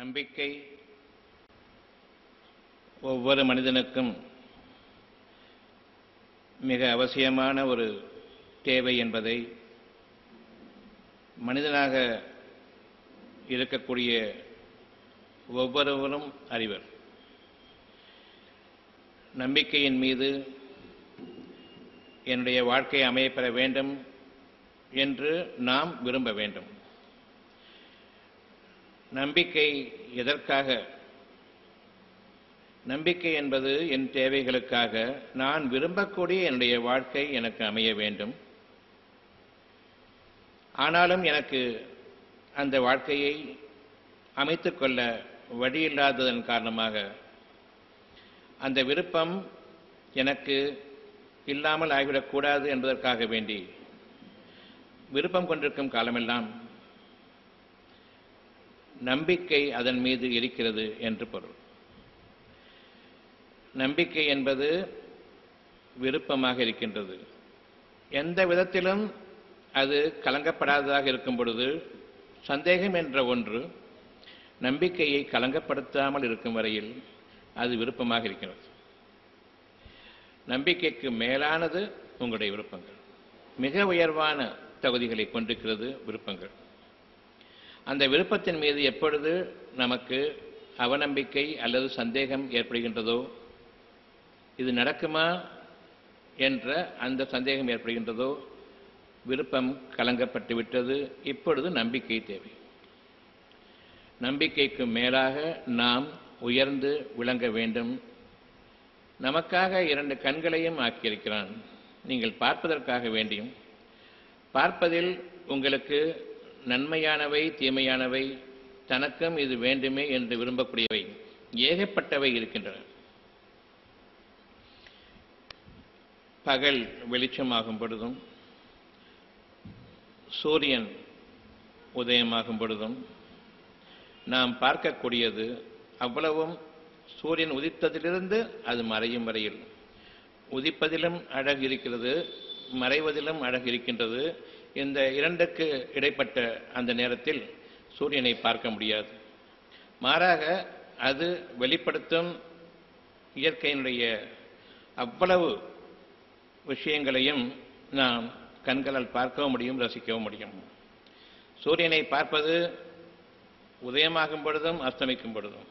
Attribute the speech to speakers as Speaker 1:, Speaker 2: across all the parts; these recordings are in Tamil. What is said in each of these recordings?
Speaker 1: நம்பிக்கை ஒவ்வொரு மனிதனுக்கும் மிக அவசியமான ஒரு தேவை என்பதை மனிதனாக இருக்கக்கூடிய ஒவ்வொருவரும் அறிவர் நம்பிக்கையின் மீது என்னுடைய வாழ்க்கை அமையப்பெற வேண்டும் என்று நாம் விரும்ப வேண்டும் நம்பிக்கை எதற்காக நம்பிக்கை என்பது என் தேவைகளுக்காக நான் விரும்பக்கூடிய என்னுடைய வாழ்க்கை எனக்கு அமைய வேண்டும் ஆனாலும் எனக்கு அந்த வாழ்க்கையை அமைத்துக்கொள்ள வழியில்லாததன் காரணமாக அந்த விருப்பம் எனக்கு இல்லாமல் ஆகிவிடக்கூடாது என்பதற்காக வேண்டி விருப்பம் கொண்டிருக்கும் காலமெல்லாம் நம்பிக்கை அதன் மீது இருக்கிறது என்று பொருள் நம்பிக்கை என்பது விருப்பமாக இருக்கின்றது எந்த விதத்திலும் அது கலங்கப்படாததாக இருக்கும் பொழுது சந்தேகம் என்ற ஒன்று நம்பிக்கையை கலங்கப்படுத்தாமல் இருக்கும் வரையில் அது விருப்பமாக இருக்கிறது நம்பிக்கைக்கு மேலானது உங்களுடைய விருப்பங்கள் மிக உயர்வான தகுதிகளை கொண்டிருக்கிறது விருப்பங்கள் அந்த விருப்பத்தின் மீது எப்பொழுது நமக்கு அவநம்பிக்கை அல்லது சந்தேகம் ஏற்படுகின்றதோ இது நடக்குமா என்ற அந்த சந்தேகம் ஏற்படுகின்றதோ விருப்பம் கலங்கப்பட்டு விட்டது இப்பொழுது நம்பிக்கை தேவை நம்பிக்கைக்கு மேலாக நாம் உயர்ந்து விளங்க வேண்டும் நமக்காக இரண்டு கண்களையும் ஆக்கியிருக்கிறான் நீங்கள் பார்ப்பதற்காக வேண்டியும் பார்ப்பதில் உங்களுக்கு நன்மையானவை தீமையானவை தனக்கும் இது வேண்டுமே என்று விரும்பக்கூடியவை ஏகப்பட்டவை இருக்கின்றன பகல் வெளிச்சமாகும் பொழுதும் சூரியன் உதயமாகும் பொழுதும் நாம் பார்க்கக்கூடியது அவ்வளவும் சூரியன் உதித்ததிலிருந்து அது மறையும் வரையில் உதிப்பதிலும் அழகு இருக்கிறது மறைவதிலும் அழகு இருக்கின்றது இந்த இரண்டுக்கு இடைப்பட்ட அந்த நேரத்தில் சூரியனை பார்க்க முடியாது மாறாக அது வெளிப்படுத்தும் இயற்கையினுடைய அவ்வளவு விஷயங்களையும் நாம் கண்களால் பார்க்கவும் முடியும் ரசிக்கவும் முடியும் சூரியனை பார்ப்பது உதயமாகும் பொழுதும் அஸ்தமிக்கும் பொழுதும்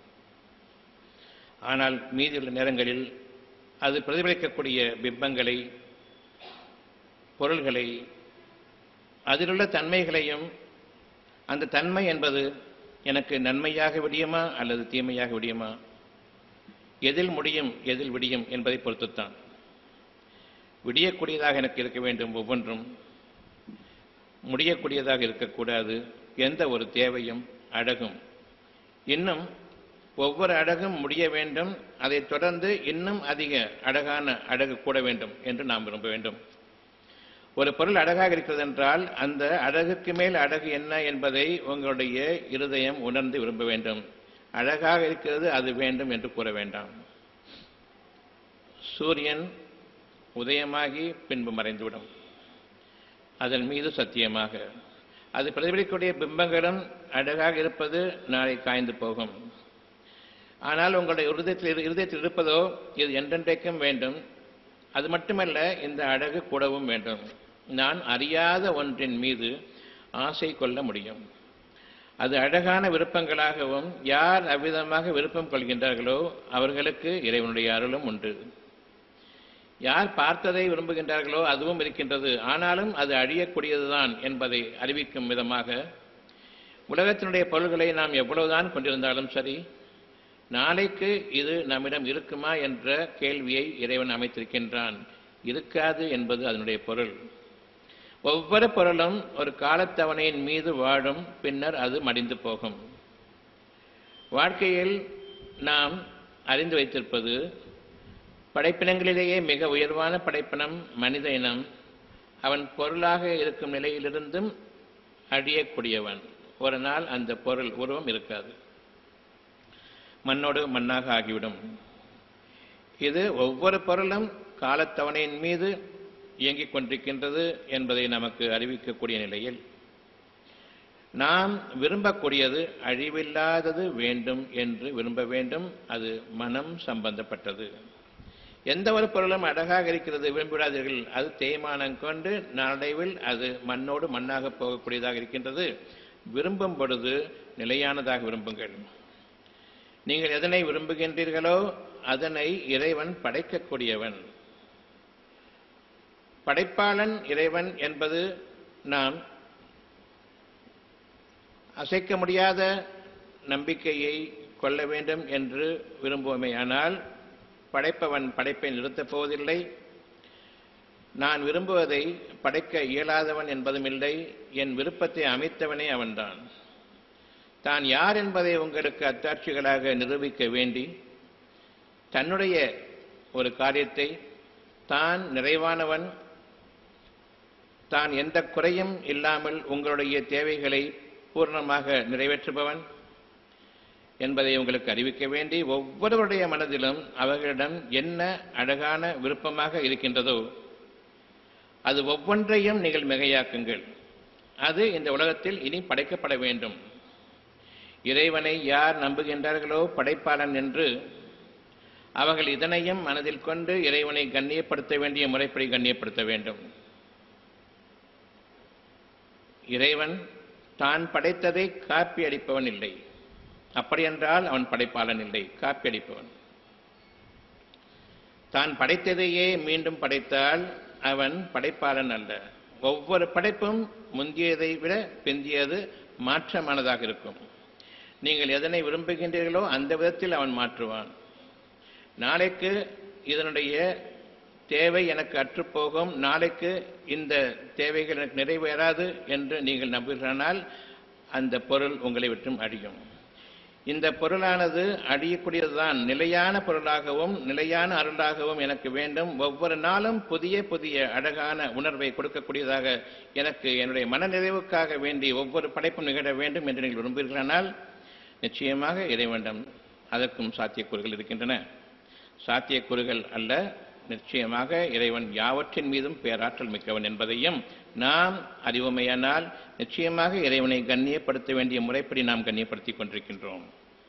Speaker 1: ஆனால் மீதியுள்ள நேரங்களில் அது பிரதிபலிக்கக்கூடிய பிம்பங்களை பொருள்களை அதிலுள்ள தன்மைகளையும் அந்த தன்மை என்பது எனக்கு நன்மையாக விடியுமா அல்லது தீமையாக விடியுமா எதில் முடியும் எதில் விடியும் என்பதை பொறுத்துத்தான் விடியக்கூடியதாக எனக்கு இருக்க வேண்டும் ஒவ்வொன்றும் முடியக்கூடியதாக இருக்கக்கூடாது எந்த ஒரு தேவையும் அழகும் இன்னும் ஒவ்வொரு அழகும் முடிய வேண்டும் அதைத் தொடர்ந்து இன்னும் அதிக அழகான அழகு கூட வேண்டும் என்று நாம் விரும்ப வேண்டும் ஒரு பொருள் அழகாக இருக்கிறது என்றால் அந்த அழகுக்கு மேல் அழகு என்ன என்பதை உங்களுடைய இருதயம் உணர்ந்து விரும்ப வேண்டும் அழகாக இருக்கிறது அது வேண்டும் என்று கூற வேண்டாம் சூரியன் உதயமாகி பின்பு மறைந்துவிடும் அதன் மீது சத்தியமாக அது பிரதிபலிக்கக்கூடிய பிம்பங்களும் அழகாக இருப்பது நாளை காய்ந்து போகும் ஆனால் உங்களுடைய இருதயத்தில் இருதயத்தில் இருப்பதோ இது என்றென்றைக்கும் வேண்டும் அது மட்டுமல்ல இந்த அழகு கூடவும் வேண்டும் நான் அறியாத ஒன்றின் மீது ஆசை கொள்ள முடியும் அது அழகான விருப்பங்களாகவும் யார் அவ்விதமாக விருப்பம் கொள்கின்றார்களோ அவர்களுக்கு இறைவனுடைய அருளும் உண்டு யார் பார்த்ததை விரும்புகின்றார்களோ அதுவும் இருக்கின்றது ஆனாலும் அது அழியக்கூடியதுதான் என்பதை அறிவிக்கும் விதமாக உலகத்தினுடைய பொருள்களை நாம் எவ்வளவுதான் கொண்டிருந்தாலும் சரி நாளைக்கு இது நம்மிடம் இருக்குமா என்ற கேள்வியை இறைவன் அமைத்திருக்கின்றான் இருக்காது என்பது அதனுடைய பொருள் ஒவ்வொரு பொருளும் ஒரு காலத்தவணையின் மீது வாழும் பின்னர் அது மடிந்து போகும் வாழ்க்கையில் நாம் அறிந்து வைத்திருப்பது படைப்பினங்களிலேயே மிக உயர்வான படைப்பினம் மனித இனம் அவன் பொருளாக இருக்கும் நிலையிலிருந்தும் அழியக்கூடியவன் ஒரு நாள் அந்த பொருள் உருவம் இருக்காது மண்ணோடு மண்ணாக ஆகிவிடும் இது ஒவ்வொரு பொருளும் காலத்தவணையின் மீது இயங்கிக் கொண்டிருக்கின்றது என்பதை நமக்கு அறிவிக்கக்கூடிய நிலையில் நாம் விரும்பக்கூடியது அழிவில்லாதது வேண்டும் என்று விரும்ப வேண்டும் அது மனம் சம்பந்தப்பட்டது எந்த ஒரு பொருளும் அழகாக இருக்கிறது விரும்பிடாதீர்கள் அது தேய்மானம் கொண்டு நாளைவில் அது மண்ணோடு மண்ணாக போகக்கூடியதாக இருக்கின்றது விரும்பும் பொழுது நிலையானதாக விரும்புங்கள் நீங்கள் எதனை விரும்புகின்றீர்களோ அதனை இறைவன் படைக்கக்கூடியவன் படைப்பாளன் இறைவன் என்பது நாம் அசைக்க முடியாத நம்பிக்கையை கொள்ள வேண்டும் என்று விரும்புவோமேயானால் படைப்பவன் படைப்பை நிறுத்தப் போவதில்லை நான் விரும்புவதை படைக்க இயலாதவன் என்பதும் இல்லை என் விருப்பத்தை அமைத்தவனே அவன்தான் தான் யார் என்பதை உங்களுக்கு அத்தாட்சிகளாக நிரூபிக்க வேண்டி தன்னுடைய ஒரு காரியத்தை தான் நிறைவானவன் தான் எந்த குறையும் இல்லாமல் உங்களுடைய தேவைகளை பூர்ணமாக நிறைவேற்றுபவன் என்பதை உங்களுக்கு அறிவிக்க வேண்டி ஒவ்வொருவருடைய மனதிலும் அவர்களிடம் என்ன அழகான விருப்பமாக இருக்கின்றதோ அது ஒவ்வொன்றையும் நீங்கள் மிகையாக்குங்கள் அது இந்த உலகத்தில் இனி படைக்கப்பட வேண்டும் இறைவனை யார் நம்புகின்றார்களோ படைப்பாளன் என்று அவர்கள் இதனையும் மனதில் கொண்டு இறைவனை கண்ணியப்படுத்த வேண்டிய முறைப்படி கண்ணியப்படுத்த வேண்டும் இறைவன் தான் படைத்ததை காப்பி அடிப்பவன் இல்லை அப்படியென்றால் அவன் படைப்பாளன் இல்லை காப்பி அடிப்பவன் தான் படைத்ததையே மீண்டும் படைத்தால் அவன் படைப்பாளன் அல்ல ஒவ்வொரு படைப்பும் முந்தியதை விட பிந்தியது மாற்றமானதாக இருக்கும் நீங்கள் எதனை விரும்புகின்றீர்களோ அந்த விதத்தில் அவன் மாற்றுவான் நாளைக்கு இதனுடைய தேவை எனக்கு அற்றுப்போகும் நாளைக்கு இந்த தேவைகள் எனக்கு நிறைவேறாது என்று நீங்கள் நம்புகிறானால் அந்த பொருள் உங்களை விட்டும் அழியும் இந்த பொருளானது அழியக்கூடியதுதான் நிலையான பொருளாகவும் நிலையான அருளாகவும் எனக்கு வேண்டும் ஒவ்வொரு நாளும் புதிய புதிய அழகான உணர்வை கொடுக்கக்கூடியதாக எனக்கு என்னுடைய மனநிறைவுக்காக வேண்டி ஒவ்வொரு படைப்பும் நிகழ வேண்டும் என்று நீங்கள் விரும்புகிறீர்களானால் நிச்சயமாக இறைவனிடம் அதற்கும் சாத்தியக்கூறுகள் இருக்கின்றன சாத்தியக்கூறுகள் அல்ல நிச்சயமாக இறைவன் யாவற்றின் மீதும் பேராற்றல் மிக்கவன் என்பதையும் நாம் அறிவுமையானால் நிச்சயமாக இறைவனை கண்ணியப்படுத்த வேண்டிய முறைப்படி நாம் கண்ணியப்படுத்திக் கொண்டிருக்கின்றோம்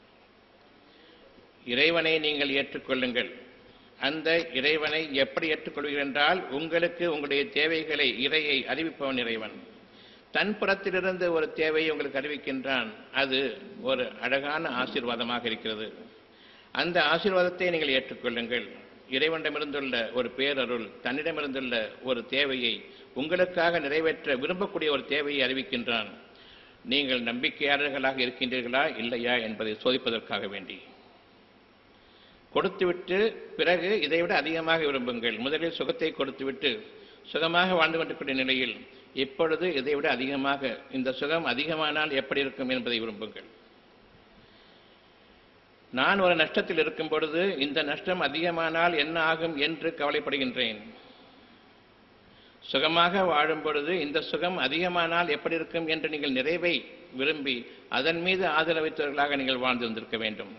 Speaker 1: இறைவனை நீங்கள் ஏற்றுக்கொள்ளுங்கள் அந்த இறைவனை எப்படி ஏற்றுக்கொள்வீர்கள் என்றால் உங்களுக்கு உங்களுடைய தேவைகளை இறையை அறிவிப்பவன் இறைவன் தன் புறத்திலிருந்து ஒரு தேவையை உங்களுக்கு அறிவிக்கின்றான் அது ஒரு அழகான ஆசீர்வாதமாக இருக்கிறது அந்த ஆசீர்வாதத்தை நீங்கள் ஏற்றுக்கொள்ளுங்கள் இறைவனிடமிருந்துள்ள ஒரு பேரருள் தன்னிடமிருந்துள்ள ஒரு தேவையை உங்களுக்காக நிறைவேற்ற விரும்பக்கூடிய ஒரு தேவையை அறிவிக்கின்றான் நீங்கள் நம்பிக்கையாளர்களாக இருக்கின்றீர்களா இல்லையா என்பதை சோதிப்பதற்காக வேண்டி கொடுத்துவிட்டு பிறகு இதைவிட அதிகமாக விரும்புங்கள் முதலில் சுகத்தை கொடுத்துவிட்டு சுகமாக வாழ்ந்து கொண்டிருக்கிற நிலையில் இப்பொழுது இதைவிட அதிகமாக இந்த சுகம் அதிகமானால் எப்படி இருக்கும் என்பதை விரும்புங்கள் நான் ஒரு நஷ்டத்தில் இருக்கும் பொழுது இந்த நஷ்டம் அதிகமானால் என்ன ஆகும் என்று கவலைப்படுகின்றேன் சுகமாக வாழும் பொழுது இந்த சுகம் அதிகமானால் எப்படி இருக்கும் என்று நீங்கள் நிறைவை விரும்பி அதன் மீது ஆதரவைத்தவர்களாக நீங்கள் வாழ்ந்திருந்திருக்க வேண்டும்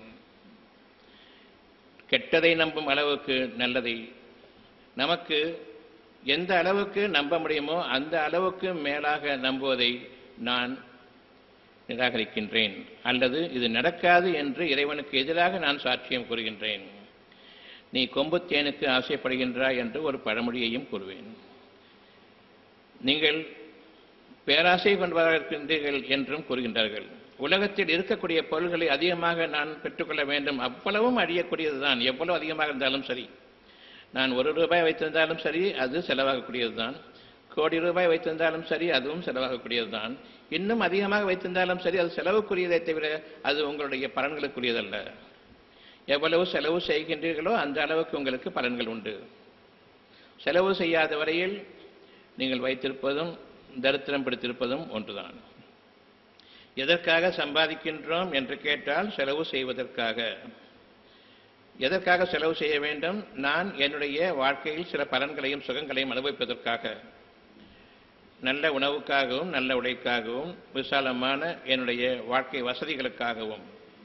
Speaker 1: கெட்டதை நம்பும் அளவுக்கு நல்லதை நமக்கு எந்த அளவுக்கு நம்ப முடியுமோ அந்த அளவுக்கு மேலாக நம்புவதை நான் நிராகரிக்கின்றேன் அல்லது இது நடக்காது என்று இறைவனுக்கு எதிராக நான் சாட்சியம் கூறுகின்றேன் நீ கொம்புத்தேனுக்கு ஆசைப்படுகின்றாய் என்று ஒரு பழமொழியையும் கூறுவேன் நீங்கள் பேராசை கொண்டவராக இருக்கின்றீர்கள் என்றும் கூறுகின்றார்கள் உலகத்தில் இருக்கக்கூடிய பொருள்களை அதிகமாக நான் பெற்றுக்கொள்ள வேண்டும் அவ்வளவும் அழியக்கூடியதுதான் எவ்வளவு அதிகமாக இருந்தாலும் சரி நான் ஒரு ரூபாய் வைத்திருந்தாலும் சரி அது செலவாகக்கூடியதுதான் கோடி ரூபாய் வைத்திருந்தாலும் சரி அதுவும் செலவாகக்கூடியதுதான் இன்னும் அதிகமாக வைத்திருந்தாலும் சரி அது செலவுக்குரியதை தவிர அது உங்களுடைய பலன்களுக்குரியதல்ல எவ்வளவு செலவு செய்கின்றீர்களோ அந்த அளவுக்கு உங்களுக்கு பலன்கள் உண்டு செலவு செய்யாத வரையில் நீங்கள் வைத்திருப்பதும் தரித்திரம் பிடித்திருப்பதும் ஒன்றுதான் எதற்காக சம்பாதிக்கின்றோம் என்று கேட்டால் செலவு செய்வதற்காக எதற்காக செலவு செய்ய வேண்டும் நான் என்னுடைய வாழ்க்கையில் சில பலன்களையும் சுகங்களையும் அனுபவிப்பதற்காக நல்ல உணவுக்காகவும் நல்ல உடைக்காகவும் விசாலமான என்னுடைய வாழ்க்கை வசதிகளுக்காகவும்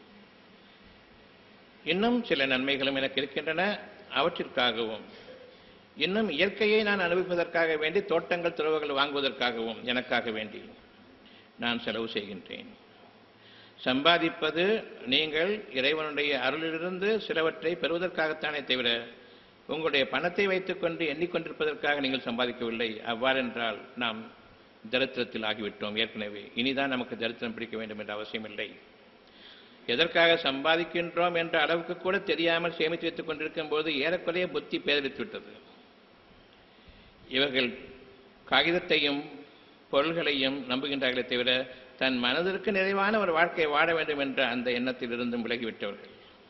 Speaker 1: இன்னும் சில நன்மைகளும் எனக்கு இருக்கின்றன அவற்றிற்காகவும் இன்னும் இயற்கையை நான் அனுபவிப்பதற்காக வேண்டி தோட்டங்கள் துறவுகள் வாங்குவதற்காகவும் எனக்காக வேண்டி நான் செலவு செய்கின்றேன் சம்பாதிப்பது நீங்கள் இறைவனுடைய அருளிலிருந்து சிலவற்றை பெறுவதற்காகத்தானே தவிர உங்களுடைய பணத்தை வைத்துக்கொண்டு எண்ணிக்கொண்டிருப்பதற்காக நீங்கள் சம்பாதிக்கவில்லை அவ்வாறென்றால் நாம் தரித்திரத்தில் ஆகிவிட்டோம் ஏற்கனவே இனிதான் நமக்கு தரித்திரம் பிடிக்க வேண்டும் என்ற அவசியமில்லை எதற்காக சம்பாதிக்கின்றோம் என்ற அளவுக்கு கூட தெரியாமல் சேமித்து வைத்துக் கொண்டிருக்கும் போது ஏறக்குறைய புத்தி பேதலித்து விட்டது இவர்கள் காகிதத்தையும் பொருள்களையும் நம்புகின்றார்களே தவிர தன் மனதிற்கு நிறைவான ஒரு வாழ்க்கையை வாழ வேண்டும் என்ற அந்த எண்ணத்திலிருந்தும் விலகிவிட்டவர்கள்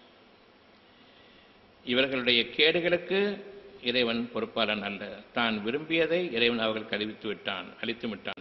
Speaker 1: இவர்களுடைய கேடுகளுக்கு இறைவன் பொறுப்பாளன் அல்ல தான் விரும்பியதை இறைவன் அவர்களுக்கு அறிவித்து விட்டான் அளித்து விட்டான்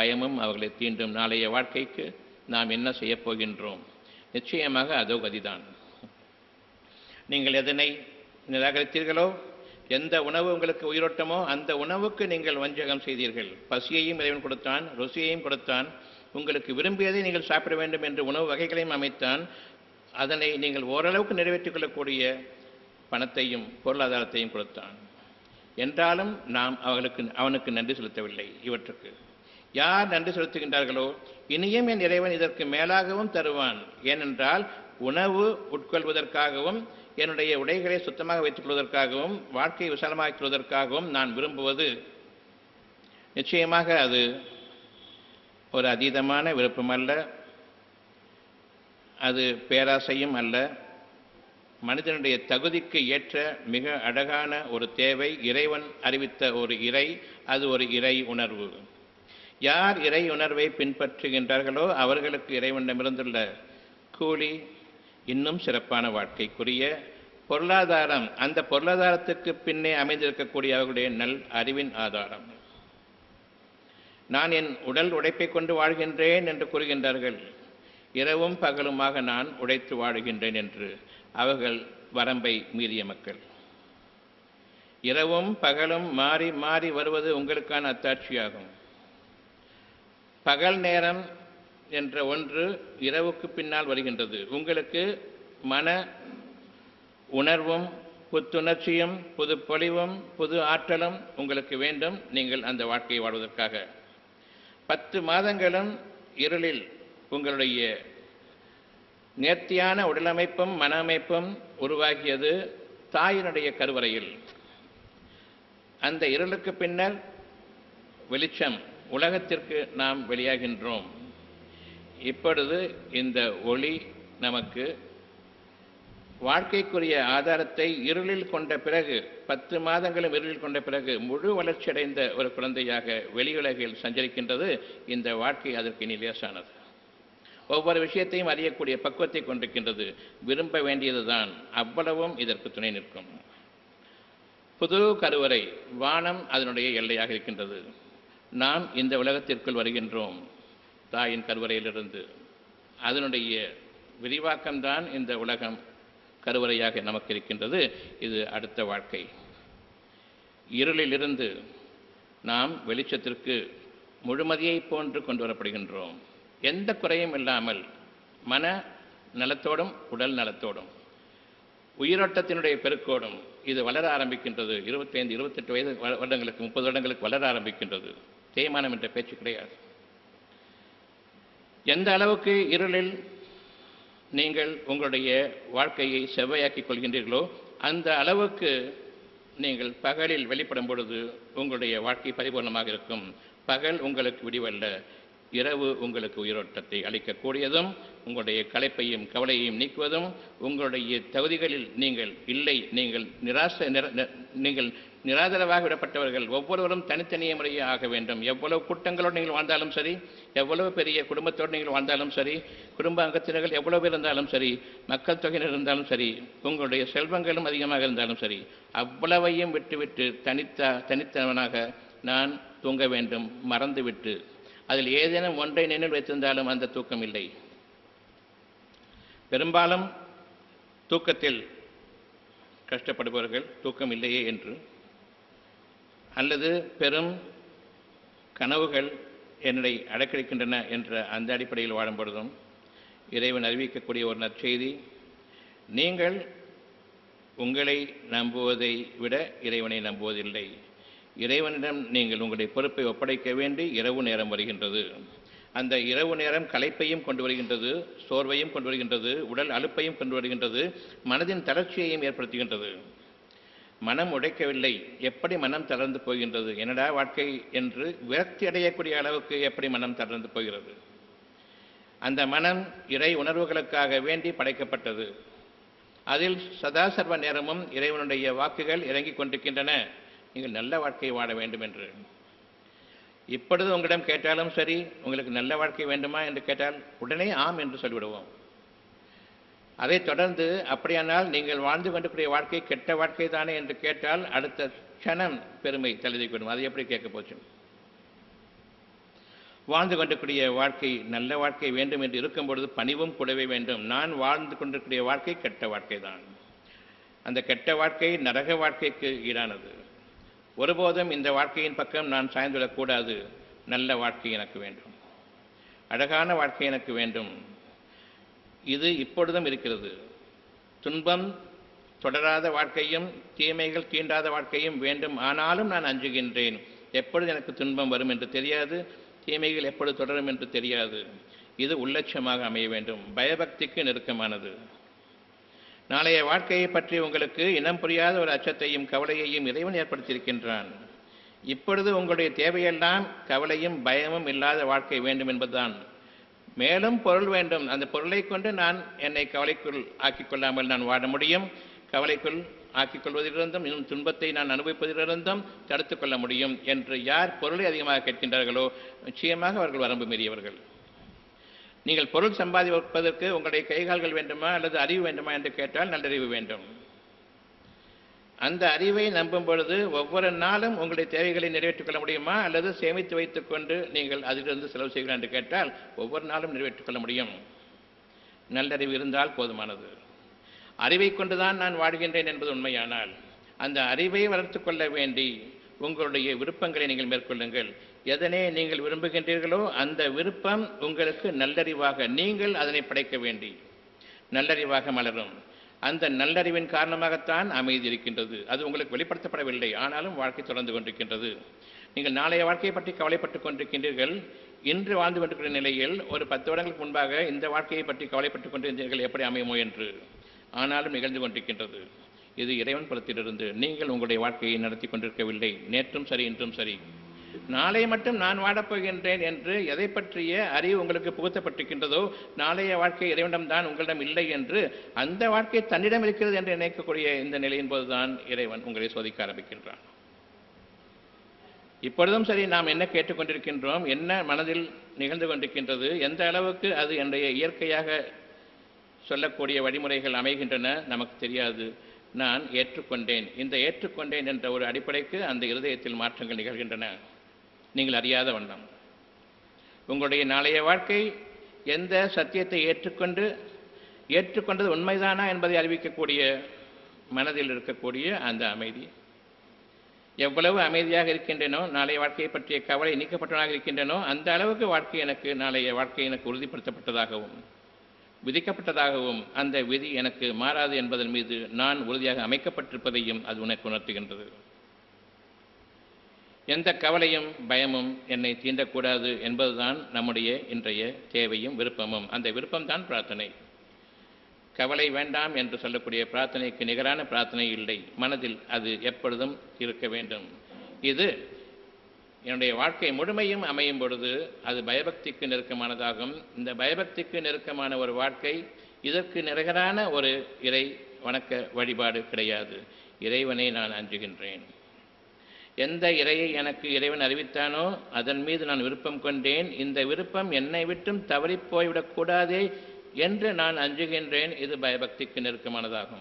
Speaker 1: பயமும் அவர்களை தீண்டும் நாளைய வாழ்க்கைக்கு நாம் என்ன செய்யப் போகின்றோம் நிச்சயமாக அதோ கதிதான் நீங்கள் எதனை நிராகரித்தீர்களோ எந்த உணவு உங்களுக்கு உயிரோட்டமோ அந்த உணவுக்கு நீங்கள் வஞ்சகம் செய்தீர்கள் பசியையும் இறைவன் கொடுத்தான் ருசியையும் கொடுத்தான் உங்களுக்கு விரும்பியதை நீங்கள் சாப்பிட வேண்டும் என்று உணவு வகைகளையும் அமைத்தான் அதனை நீங்கள் ஓரளவுக்கு நிறைவேற்றிக் கொள்ளக்கூடிய பணத்தையும் பொருளாதாரத்தையும் கொடுத்தான் என்றாலும் நாம் அவர்களுக்கு அவனுக்கு நன்றி செலுத்தவில்லை இவற்றுக்கு யார் நன்றி செலுத்துகின்றார்களோ இனியும் என் இறைவன் இதற்கு மேலாகவும் தருவான் ஏனென்றால் உணவு உட்கொள்வதற்காகவும் என்னுடைய உடைகளை சுத்தமாக வைத்துக் கொள்வதற்காகவும் வாழ்க்கையை விசாலமாக்கிக் கொள்வதற்காகவும் நான் விரும்புவது நிச்சயமாக அது ஒரு அதீதமான விருப்பம் அல்ல அது பேராசையும் அல்ல மனிதனுடைய தகுதிக்கு ஏற்ற மிக அழகான ஒரு தேவை இறைவன் அறிவித்த ஒரு இறை அது ஒரு இறை உணர்வு யார் இறை உணர்வை பின்பற்றுகின்றார்களோ அவர்களுக்கு இறைவனிடமிருந்துள்ள கூலி இன்னும் சிறப்பான வாழ்க்கைக்குரிய பொருளாதாரம் அந்த பொருளாதாரத்துக்கு பின்னே அமைந்திருக்கக்கூடிய அவர்களுடைய நல் அறிவின் ஆதாரம் நான் என் உடல் உழைப்பை கொண்டு வாழ்கின்றேன் என்று கூறுகின்றார்கள் இரவும் பகலுமாக நான் உழைத்து வாழுகின்றேன் என்று அவர்கள் வரம்பை மீறிய மக்கள் இரவும் பகலும் மாறி மாறி வருவது உங்களுக்கான அத்தாட்சியாகும் பகல் நேரம் என்ற ஒன்று இரவுக்கு பின்னால் வருகின்றது உங்களுக்கு மன உணர்வும் புத்துணர்ச்சியும் புது பொலிவும் புது ஆற்றலும் உங்களுக்கு வேண்டும் நீங்கள் அந்த வாழ்க்கையை வாழ்வதற்காக பத்து மாதங்களும் இருளில் உங்களுடைய நேர்த்தியான உடலமைப்பும் மன அமைப்பும் உருவாகியது தாயினுடைய கருவறையில் அந்த இருளுக்கு பின்னர் வெளிச்சம் உலகத்திற்கு நாம் வெளியாகின்றோம் இப்பொழுது இந்த ஒளி நமக்கு வாழ்க்கைக்குரிய ஆதாரத்தை இருளில் கொண்ட பிறகு பத்து மாதங்களும் இருளில் கொண்ட பிறகு முழு வளர்ச்சியடைந்த ஒரு குழந்தையாக வெளியுலகில் சஞ்சரிக்கின்றது இந்த வாழ்க்கை அதற்கு இனி லேசானது ஒவ்வொரு விஷயத்தையும் அறியக்கூடிய பக்குவத்தை கொண்டிருக்கின்றது விரும்ப வேண்டியதுதான் அவ்வளவும் இதற்கு துணை நிற்கும் புது கருவறை வானம் அதனுடைய எல்லையாக இருக்கின்றது நாம் இந்த உலகத்திற்குள் வருகின்றோம் தாயின் கருவறையிலிருந்து அதனுடைய விரிவாக்கம்தான் இந்த உலகம் கருவறையாக நமக்கு இருக்கின்றது இது அடுத்த வாழ்க்கை இருளிலிருந்து நாம் வெளிச்சத்திற்கு முழுமதியை போன்று கொண்டு வரப்படுகின்றோம் எந்த குறையும் இல்லாமல் மன நலத்தோடும் உடல் நலத்தோடும் உயிரோட்டத்தினுடைய பெருக்கோடும் இது வளர ஆரம்பிக்கின்றது இருபத்தைந்து இருபத்தெட்டு வயது வ- வருடங்களுக்கு முப்பது வருடங்களுக்கு வளர ஆரம்பிக்கின்றது தேய்மானம் என்ற பேச்சு கிடையாது எந்த அளவுக்கு இருளில் நீங்கள் உங்களுடைய வாழ்க்கையை செவ்வையாக்கிக் கொள்கின்றீர்களோ அந்த அளவுக்கு நீங்கள் பகலில் வெளிப்படும் பொழுது உங்களுடைய வாழ்க்கை பரிபூர்ணமாக இருக்கும் பகல் உங்களுக்கு விடிவல்ல இரவு உங்களுக்கு உயிரோட்டத்தை அளிக்கக்கூடியதும் உங்களுடைய களைப்பையும் கவலையையும் நீக்குவதும் உங்களுடைய தகுதிகளில் நீங்கள் இல்லை நீங்கள் நிராச நிர- நி- நீங்கள் நிராதரவாக விடப்பட்டவர்கள் ஒவ்வொருவரும் தனித்தனிய முறையே ஆக வேண்டும் எவ்வளவு கூட்டங்களோடு நீங்கள் வாழ்ந்தாலும் சரி எவ்வளவு பெரிய குடும்பத்தோடு நீங்கள் வாழ்ந்தாலும் சரி குடும்ப அங்கத்தினர்கள் எவ்வளவு பேர் இருந்தாலும் சரி மக்கள் தொகையினர் இருந்தாலும் சரி உங்களுடைய செல்வங்களும் அதிகமாக இருந்தாலும் சரி அவ்வளவையும் விட்டுவிட்டு தனித்த தனித்தவனாக நான் தூங்க வேண்டும் மறந்துவிட்டு அதில் ஏதேனும் ஒன்றை நினைவில் வைத்திருந்தாலும் அந்த தூக்கம் இல்லை பெரும்பாலும் தூக்கத்தில் கஷ்டப்படுபவர்கள் தூக்கம் இல்லையே என்று அல்லது பெரும் கனவுகள் என்னை அடக்கடிக்கின்றன என்ற அந்த அடிப்படையில் வாழும் பொழுதும் இறைவன் அறிவிக்கக்கூடிய ஒரு நற்செய்தி நீங்கள் உங்களை நம்புவதை விட இறைவனை நம்புவதில்லை இறைவனிடம் நீங்கள் உங்களுடைய பொறுப்பை ஒப்படைக்க வேண்டி இரவு நேரம் வருகின்றது அந்த இரவு நேரம் களைப்பையும் கொண்டு வருகின்றது சோர்வையும் கொண்டு வருகின்றது உடல் அலுப்பையும் கொண்டு வருகின்றது மனதின் தளர்ச்சியையும் ஏற்படுத்துகின்றது மனம் உடைக்கவில்லை எப்படி மனம் தளர்ந்து போகின்றது என்னடா வாழ்க்கை என்று விரக்தி அடையக்கூடிய அளவுக்கு எப்படி மனம் தளர்ந்து போகிறது அந்த மனம் இறை உணர்வுகளுக்காக வேண்டி படைக்கப்பட்டது அதில் சதா சர்வ நேரமும் இறைவனுடைய வாக்குகள் இறங்கிக் கொண்டிருக்கின்றன நீங்கள் நல்ல வாழ்க்கை வாழ வேண்டும் என்று இப்பொழுது உங்களிடம் கேட்டாலும் சரி உங்களுக்கு நல்ல வாழ்க்கை வேண்டுமா என்று கேட்டால் உடனே ஆம் என்று சொல்லிவிடுவோம் அதைத் தொடர்ந்து அப்படியானால் நீங்கள் வாழ்ந்து கொண்டிருக்கிற வாழ்க்கை கெட்ட வாழ்க்கை தானே என்று கேட்டால் அடுத்த க்ஷணம் பெருமை தழுதிவிடும் அது எப்படி கேட்க போச்சு வாழ்ந்து கொண்டிருக்கூடிய வாழ்க்கை நல்ல வாழ்க்கை வேண்டும் என்று இருக்கும் பொழுது பணிவும் கூடவே வேண்டும் நான் வாழ்ந்து கொண்டிருக்கிற வாழ்க்கை கெட்ட வாழ்க்கை தான் அந்த கெட்ட வாழ்க்கை நரக வாழ்க்கைக்கு ஈடானது ஒருபோதும் இந்த வாழ்க்கையின் பக்கம் நான் சாய்ந்துவிடக்கூடாது நல்ல வாழ்க்கை எனக்கு வேண்டும் அழகான வாழ்க்கை எனக்கு வேண்டும் இது இப்பொழுதும் இருக்கிறது துன்பம் தொடராத வாழ்க்கையும் தீமைகள் தீண்டாத வாழ்க்கையும் வேண்டும் ஆனாலும் நான் அஞ்சுகின்றேன் எப்பொழுது எனக்கு துன்பம் வரும் என்று தெரியாது தீமைகள் எப்பொழுது தொடரும் என்று தெரியாது இது உள்ளட்சமாக அமைய வேண்டும் பயபக்திக்கு நெருக்கமானது நாளைய வாழ்க்கையை பற்றி உங்களுக்கு இனம் புரியாத ஒரு அச்சத்தையும் கவலையையும் இறைவன் ஏற்படுத்தியிருக்கின்றான் இப்பொழுது உங்களுடைய தேவையெல்லாம் கவலையும் பயமும் இல்லாத வாழ்க்கை வேண்டும் என்பதுதான் மேலும் பொருள் வேண்டும் அந்த பொருளை கொண்டு நான் என்னை கவலைக்குள் ஆக்கிக் கொள்ளாமல் நான் வாழ முடியும் கவலைக்குள் ஆக்கிக் கொள்வதிலிருந்தும் இன்னும் துன்பத்தை நான் அனுபவிப்பதிலிருந்தும் தடுத்துக் கொள்ள முடியும் என்று யார் பொருளை அதிகமாக கேட்கின்றார்களோ நிச்சயமாக அவர்கள் வரம்பு மீறியவர்கள் நீங்கள் பொருள் சம்பாதிப்பதற்கு உங்களுடைய கைகால்கள் வேண்டுமா அல்லது அறிவு வேண்டுமா என்று கேட்டால் நல்லறிவு வேண்டும் அந்த அறிவை நம்பும் பொழுது ஒவ்வொரு நாளும் உங்களுடைய தேவைகளை நிறைவேற்றிக் கொள்ள முடியுமா அல்லது சேமித்து வைத்துக் கொண்டு நீங்கள் அதிலிருந்து செலவு செய்கிறீர்கள் என்று கேட்டால் ஒவ்வொரு நாளும் நிறைவேற்றிக் கொள்ள முடியும் நல்லறிவு இருந்தால் போதுமானது அறிவை கொண்டுதான் நான் வாழ்கின்றேன் என்பது உண்மையானால் அந்த அறிவை வளர்த்து கொள்ள வேண்டி உங்களுடைய விருப்பங்களை நீங்கள் மேற்கொள்ளுங்கள் எதனை நீங்கள் விரும்புகின்றீர்களோ அந்த விருப்பம் உங்களுக்கு நல்லறிவாக நீங்கள் அதனை படைக்க வேண்டி நல்லறிவாக மலரும் அந்த நல்லறிவின் காரணமாகத்தான் அமைதி இருக்கின்றது அது உங்களுக்கு வெளிப்படுத்தப்படவில்லை ஆனாலும் வாழ்க்கை தொடர்ந்து கொண்டிருக்கின்றது நீங்கள் நாளைய வாழ்க்கையை பற்றி கவலைப்பட்டுக் கொண்டிருக்கின்றீர்கள் இன்று வாழ்ந்து கொண்டிருக்கிற நிலையில் ஒரு பத்து வருடங்களுக்கு முன்பாக இந்த வாழ்க்கையை பற்றி கவலைப்பட்டுக் கொண்டிருந்தீர்கள் எப்படி அமையுமோ என்று ஆனாலும் நிகழ்ந்து கொண்டிருக்கின்றது இது இறைவன் புறத்திலிருந்து நீங்கள் உங்களுடைய வாழ்க்கையை நடத்தி கொண்டிருக்கவில்லை நேற்றும் சரி இன்றும் சரி நாளை மட்டும் நான் வாழப்போகின்றேன் என்று எதை பற்றிய அறிவு உங்களுக்கு புகுத்தப்பட்டிருக்கின்றதோ நாளைய வாழ்க்கை இறைவனிடம் தான் உங்களிடம் இல்லை என்று அந்த வாழ்க்கை தன்னிடம் இருக்கிறது என்று நினைக்கக்கூடிய இந்த நிலையின் போதுதான் இறைவன் உங்களை சோதிக்க ஆரம்பிக்கின்றான் இப்பொழுதும் சரி நாம் என்ன கேட்டுக்கொண்டிருக்கின்றோம் என்ன மனதில் நிகழ்ந்து கொண்டிருக்கின்றது எந்த அளவுக்கு அது என்னுடைய இயற்கையாக சொல்லக்கூடிய வழிமுறைகள் அமைகின்றன நமக்கு தெரியாது நான் ஏற்றுக்கொண்டேன் இந்த ஏற்றுக்கொண்டேன் என்ற ஒரு அடிப்படைக்கு அந்த இருதயத்தில் மாற்றங்கள் நிகழ்கின்றன நீங்கள் அறியாத வண்ணம் உங்களுடைய நாளைய வாழ்க்கை எந்த சத்தியத்தை ஏற்றுக்கொண்டு ஏற்றுக்கொண்டது உண்மைதானா என்பதை அறிவிக்கக்கூடிய மனதில் இருக்கக்கூடிய அந்த அமைதி எவ்வளவு அமைதியாக இருக்கின்றனோ நாளைய வாழ்க்கையை பற்றிய கவலை நீக்கப்பட்டவனாக இருக்கின்றனோ அந்த அளவுக்கு வாழ்க்கை எனக்கு நாளைய வாழ்க்கை எனக்கு உறுதிப்படுத்தப்பட்டதாகவும் விதிக்கப்பட்டதாகவும் அந்த விதி எனக்கு மாறாது என்பதன் மீது நான் உறுதியாக அமைக்கப்பட்டிருப்பதையும் அது உனக்கு உணர்த்துகின்றது எந்த கவலையும் பயமும் என்னை தீண்டக்கூடாது என்பதுதான் நம்முடைய இன்றைய தேவையும் விருப்பமும் அந்த விருப்பம்தான் பிரார்த்தனை கவலை வேண்டாம் என்று சொல்லக்கூடிய பிரார்த்தனைக்கு நிகரான பிரார்த்தனை இல்லை மனதில் அது எப்பொழுதும் இருக்க வேண்டும் இது என்னுடைய வாழ்க்கை முழுமையும் அமையும் பொழுது அது பயபக்திக்கு நெருக்கமானதாகும் இந்த பயபக்திக்கு நெருக்கமான ஒரு வாழ்க்கை இதற்கு நிகரான ஒரு இறை வணக்க வழிபாடு கிடையாது இறைவனை நான் அஞ்சுகின்றேன் எந்த இறையை எனக்கு இறைவன் அறிவித்தானோ அதன் மீது நான் விருப்பம் கொண்டேன் இந்த விருப்பம் என்னை விட்டும் தவறிப் போய்விடக்கூடாதே என்று நான் அஞ்சுகின்றேன் இது பயபக்திக்கு நெருக்கமானதாகும்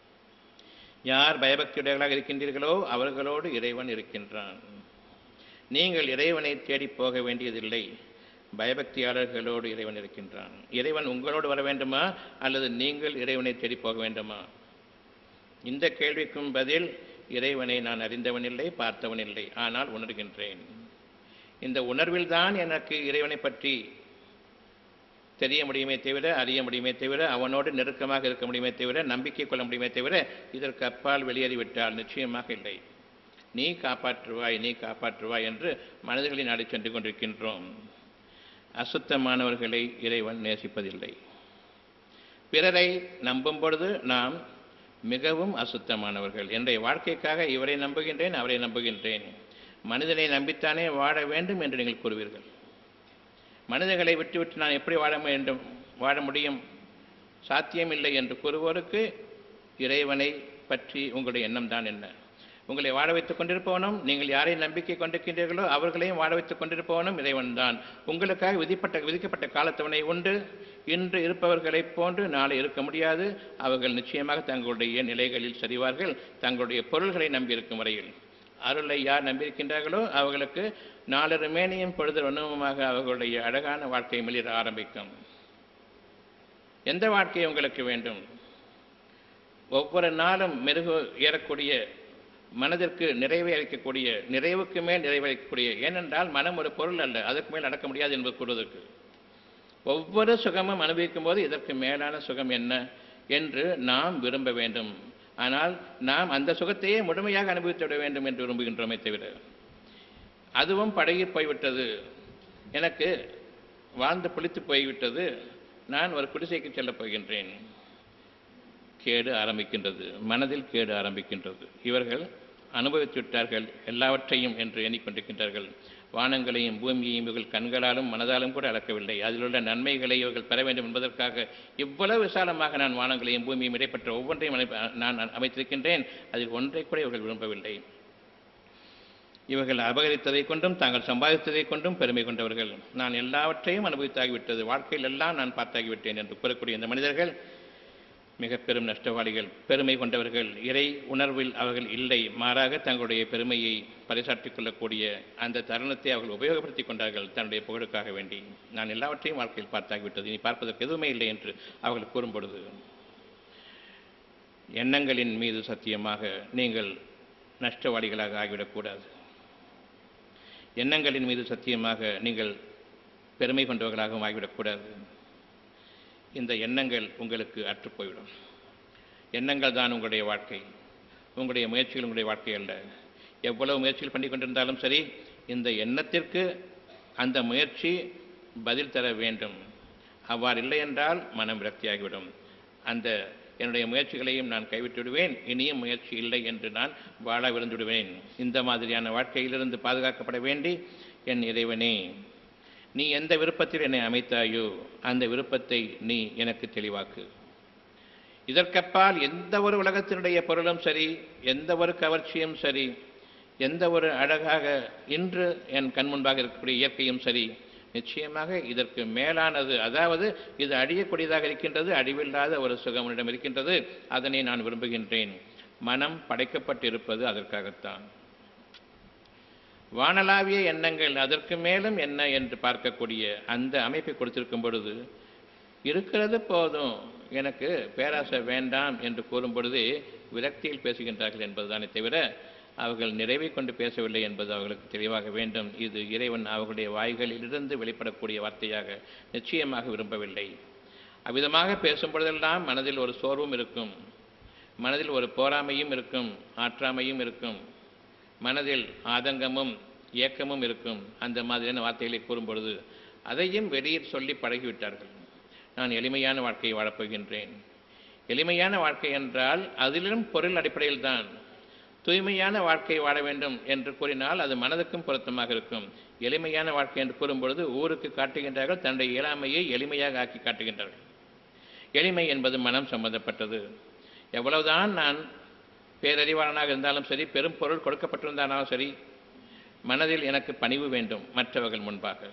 Speaker 1: யார் பயபக்தியுடையவர்களாக இருக்கின்றீர்களோ அவர்களோடு இறைவன் இருக்கின்றான் நீங்கள் இறைவனை தேடி போக வேண்டியதில்லை பயபக்தியாளர்களோடு இறைவன் இருக்கின்றான் இறைவன் உங்களோடு வர வேண்டுமா அல்லது நீங்கள் இறைவனை தேடி போக வேண்டுமா இந்த கேள்விக்கும் பதில் இறைவனை நான் அறிந்தவன் இல்லை பார்த்தவன் இல்லை ஆனால் உணர்கின்றேன் இந்த உணர்வில்தான் எனக்கு இறைவனை பற்றி தெரிய முடியுமே தவிர அறிய முடியுமே தவிர அவனோடு நெருக்கமாக இருக்க முடியுமே தவிர நம்பிக்கை கொள்ள முடியுமே தவிர இதற்கு அப்பால் வெளியேறிவிட்டால் நிச்சயமாக இல்லை நீ காப்பாற்றுவாய் நீ காப்பாற்றுவாய் என்று மனிதர்களை நாடி சென்று கொண்டிருக்கின்றோம் அசுத்தமானவர்களை இறைவன் நேசிப்பதில்லை பிறரை நம்பும் பொழுது நாம் மிகவும் அசுத்தமானவர்கள் என்னுடைய வாழ்க்கைக்காக இவரை நம்புகின்றேன் அவரை நம்புகின்றேன் மனிதனை நம்பித்தானே வாழ வேண்டும் என்று நீங்கள் கூறுவீர்கள் மனிதர்களை விட்டுவிட்டு நான் எப்படி வாழ வேண்டும் வாழ முடியும் சாத்தியமில்லை என்று கூறுவோருக்கு இறைவனை பற்றி உங்களுடைய எண்ணம் தான் என்ன உங்களை வாழ வைத்துக் கொண்டிருப்பவனும் நீங்கள் யாரை நம்பிக்கை கொண்டிருக்கின்றீர்களோ அவர்களையும் வாழ வைத்துக் கொண்டிருப்பவனும் இறைவன் தான் உங்களுக்காக விதிப்பட்ட விதிக்கப்பட்ட காலத்தவணை உண்டு இன்று இருப்பவர்களைப் போன்று நாளை இருக்க முடியாது அவர்கள் நிச்சயமாக தங்களுடைய நிலைகளில் சரிவார்கள் தங்களுடைய பொருள்களை நம்பியிருக்கும் வரையில் அருளை யார் நம்பியிருக்கின்றார்களோ அவர்களுக்கு நாலு மேனியும் பொழுது வண்ணமுமாக அவர்களுடைய அழகான வாழ்க்கை மிளிர ஆரம்பிக்கும் எந்த வாழ்க்கை உங்களுக்கு வேண்டும் ஒவ்வொரு நாளும் மெருகு ஏறக்கூடிய மனதிற்கு நிறைவை அளிக்கக்கூடிய நிறைவுக்கு மேல் நிறைவை அளிக்கக்கூடிய ஏனென்றால் மனம் ஒரு பொருள் அல்ல அதற்கு மேல் அடக்க முடியாது என்பது கூறுவதற்கு ஒவ்வொரு சுகமும் அனுபவிக்கும் போது இதற்கு மேலான சுகம் என்ன என்று நாம் விரும்ப வேண்டும் ஆனால் நாம் அந்த சுகத்தையே முழுமையாக அனுபவித்து விட வேண்டும் என்று விரும்புகின்றோமே தவிர அதுவும் பழகி போய்விட்டது எனக்கு வாழ்ந்து புளித்து போய்விட்டது நான் ஒரு குடிசைக்கு செல்லப் போகின்றேன் கேடு ஆரம்பிக்கின்றது மனதில் கேடு ஆரம்பிக்கின்றது இவர்கள் அனுபவித்து விட்டார்கள் எல்லாவற்றையும் என்று எண்ணிக்கொண்டிருக்கின்றார்கள் வானங்களையும் பூமியையும் இவர்கள் கண்களாலும் மனதாலும் கூட அளக்கவில்லை அதில் உள்ள நன்மைகளை இவர்கள் பெற வேண்டும் என்பதற்காக இவ்வளவு விசாலமாக நான் வானங்களையும் பூமியையும் இடைப்பட்ட ஒவ்வொன்றையும் அமைப்ப- நான் அமைத்திருக்கின்றேன் அதில் ஒன்றை கூட இவர்கள் விரும்பவில்லை இவர்கள் அபகரித்ததை கொண்டும் தாங்கள் சம்பாதித்ததை கொண்டும் பெருமை கொண்டவர்கள் நான் எல்லாவற்றையும் அனுபவித்தாகிவிட்டது வாழ்க்கையில் எல்லாம் நான் பார்த்தாகிவிட்டேன் என்று கூறக்கூடிய இந்த மனிதர்கள் மிக பெரும் நஷ்டவாளிகள் பெருமை கொண்டவர்கள் இறை உணர்வில் அவர்கள் இல்லை மாறாக தங்களுடைய பெருமையை பறைசாற்றிக் கொள்ளக்கூடிய அந்த தருணத்தை அவர்கள் உபயோகப்படுத்திக் கொண்டார்கள் தன்னுடைய புகழுக்காக வேண்டி நான் எல்லாவற்றையும் வாழ்க்கையில் பார்த்தாகிவிட்டது இனி பார்ப்பதற்கு எதுவுமே இல்லை என்று அவர்கள் கூறும் பொழுது எண்ணங்களின் மீது சத்தியமாக நீங்கள் நஷ்டவாளிகளாக ஆகிவிடக்கூடாது எண்ணங்களின் மீது சத்தியமாக நீங்கள் பெருமை கொண்டவர்களாகவும் ஆகிவிடக்கூடாது இந்த எண்ணங்கள் உங்களுக்கு அற்றுப்போய்விடும் எண்ணங்கள் தான் உங்களுடைய வாழ்க்கை உங்களுடைய முயற்சிகள் உங்களுடைய வாழ்க்கை அல்ல எவ்வளவு முயற்சிகள் பண்ணி கொண்டிருந்தாலும் சரி இந்த எண்ணத்திற்கு அந்த முயற்சி பதில் தர வேண்டும் அவ்வாறு இல்லை என்றால் மனம் விரக்தியாகிவிடும் அந்த என்னுடைய முயற்சிகளையும் நான் கைவிட்டு விடுவேன் இனியும் முயற்சி இல்லை என்று நான் வாழ விருந்து விடுவேன் இந்த மாதிரியான வாழ்க்கையிலிருந்து பாதுகாக்கப்பட வேண்டி என் இறைவனே நீ எந்த விருப்பத்தில் என்னை அமைத்தாயோ அந்த விருப்பத்தை நீ எனக்கு தெளிவாக்கு இதற்கப்பால் எந்த ஒரு உலகத்தினுடைய பொருளும் சரி எந்த ஒரு கவர்ச்சியும் சரி எந்த ஒரு அழகாக இன்று என் கண் முன்பாக இருக்கக்கூடிய இயற்கையும் சரி நிச்சயமாக இதற்கு மேலானது அதாவது இது அழியக்கூடியதாக இருக்கின்றது அழிவில்லாத ஒரு சுகமனிடம் இருக்கின்றது அதனை நான் விரும்புகின்றேன் மனம் படைக்கப்பட்டிருப்பது அதற்காகத்தான் வானளாவிய எண்ணங்கள் அதற்கு மேலும் என்ன என்று பார்க்கக்கூடிய அந்த அமைப்பை கொடுத்திருக்கும் பொழுது இருக்கிறது போதும் எனக்கு பேராசை வேண்டாம் என்று கூறும் பொழுது விரக்தியில் பேசுகின்றார்கள் என்பதுதானே தவிர அவர்கள் நிறைவை கொண்டு பேசவில்லை என்பது அவர்களுக்கு தெளிவாக வேண்டும் இது இறைவன் அவர்களுடைய வாய்களிலிருந்து வெளிப்படக்கூடிய வார்த்தையாக நிச்சயமாக விரும்பவில்லை அவ்விதமாக பேசும் பொழுதெல்லாம் மனதில் ஒரு சோர்வும் இருக்கும் மனதில் ஒரு போராமையும் இருக்கும் ஆற்றாமையும் இருக்கும் மனதில் ஆதங்கமும் ஏக்கமும் இருக்கும் அந்த மாதிரியான வார்த்தைகளை கூறும் பொழுது அதையும் வெளியில் சொல்லி பழகிவிட்டார்கள் நான் எளிமையான வாழ்க்கையை வாழப்போகின்றேன் எளிமையான வாழ்க்கை என்றால் அதிலும் பொருள் அடிப்படையில் தான் தூய்மையான வாழ்க்கை வாழ வேண்டும் என்று கூறினால் அது மனதுக்கும் பொருத்தமாக இருக்கும் எளிமையான வாழ்க்கை என்று கூறும் பொழுது ஊருக்கு காட்டுகின்றார்கள் தன்னுடைய இயலாமையை எளிமையாக ஆக்கி காட்டுகின்றார்கள் எளிமை என்பது மனம் சம்பந்தப்பட்டது எவ்வளவுதான் நான் பேரறிவாளனாக இருந்தாலும் சரி பெரும் பொருள் கொடுக்கப்பட்டிருந்தாலும் சரி மனதில் எனக்கு பணிவு வேண்டும் மற்றவர்கள் முன்பாக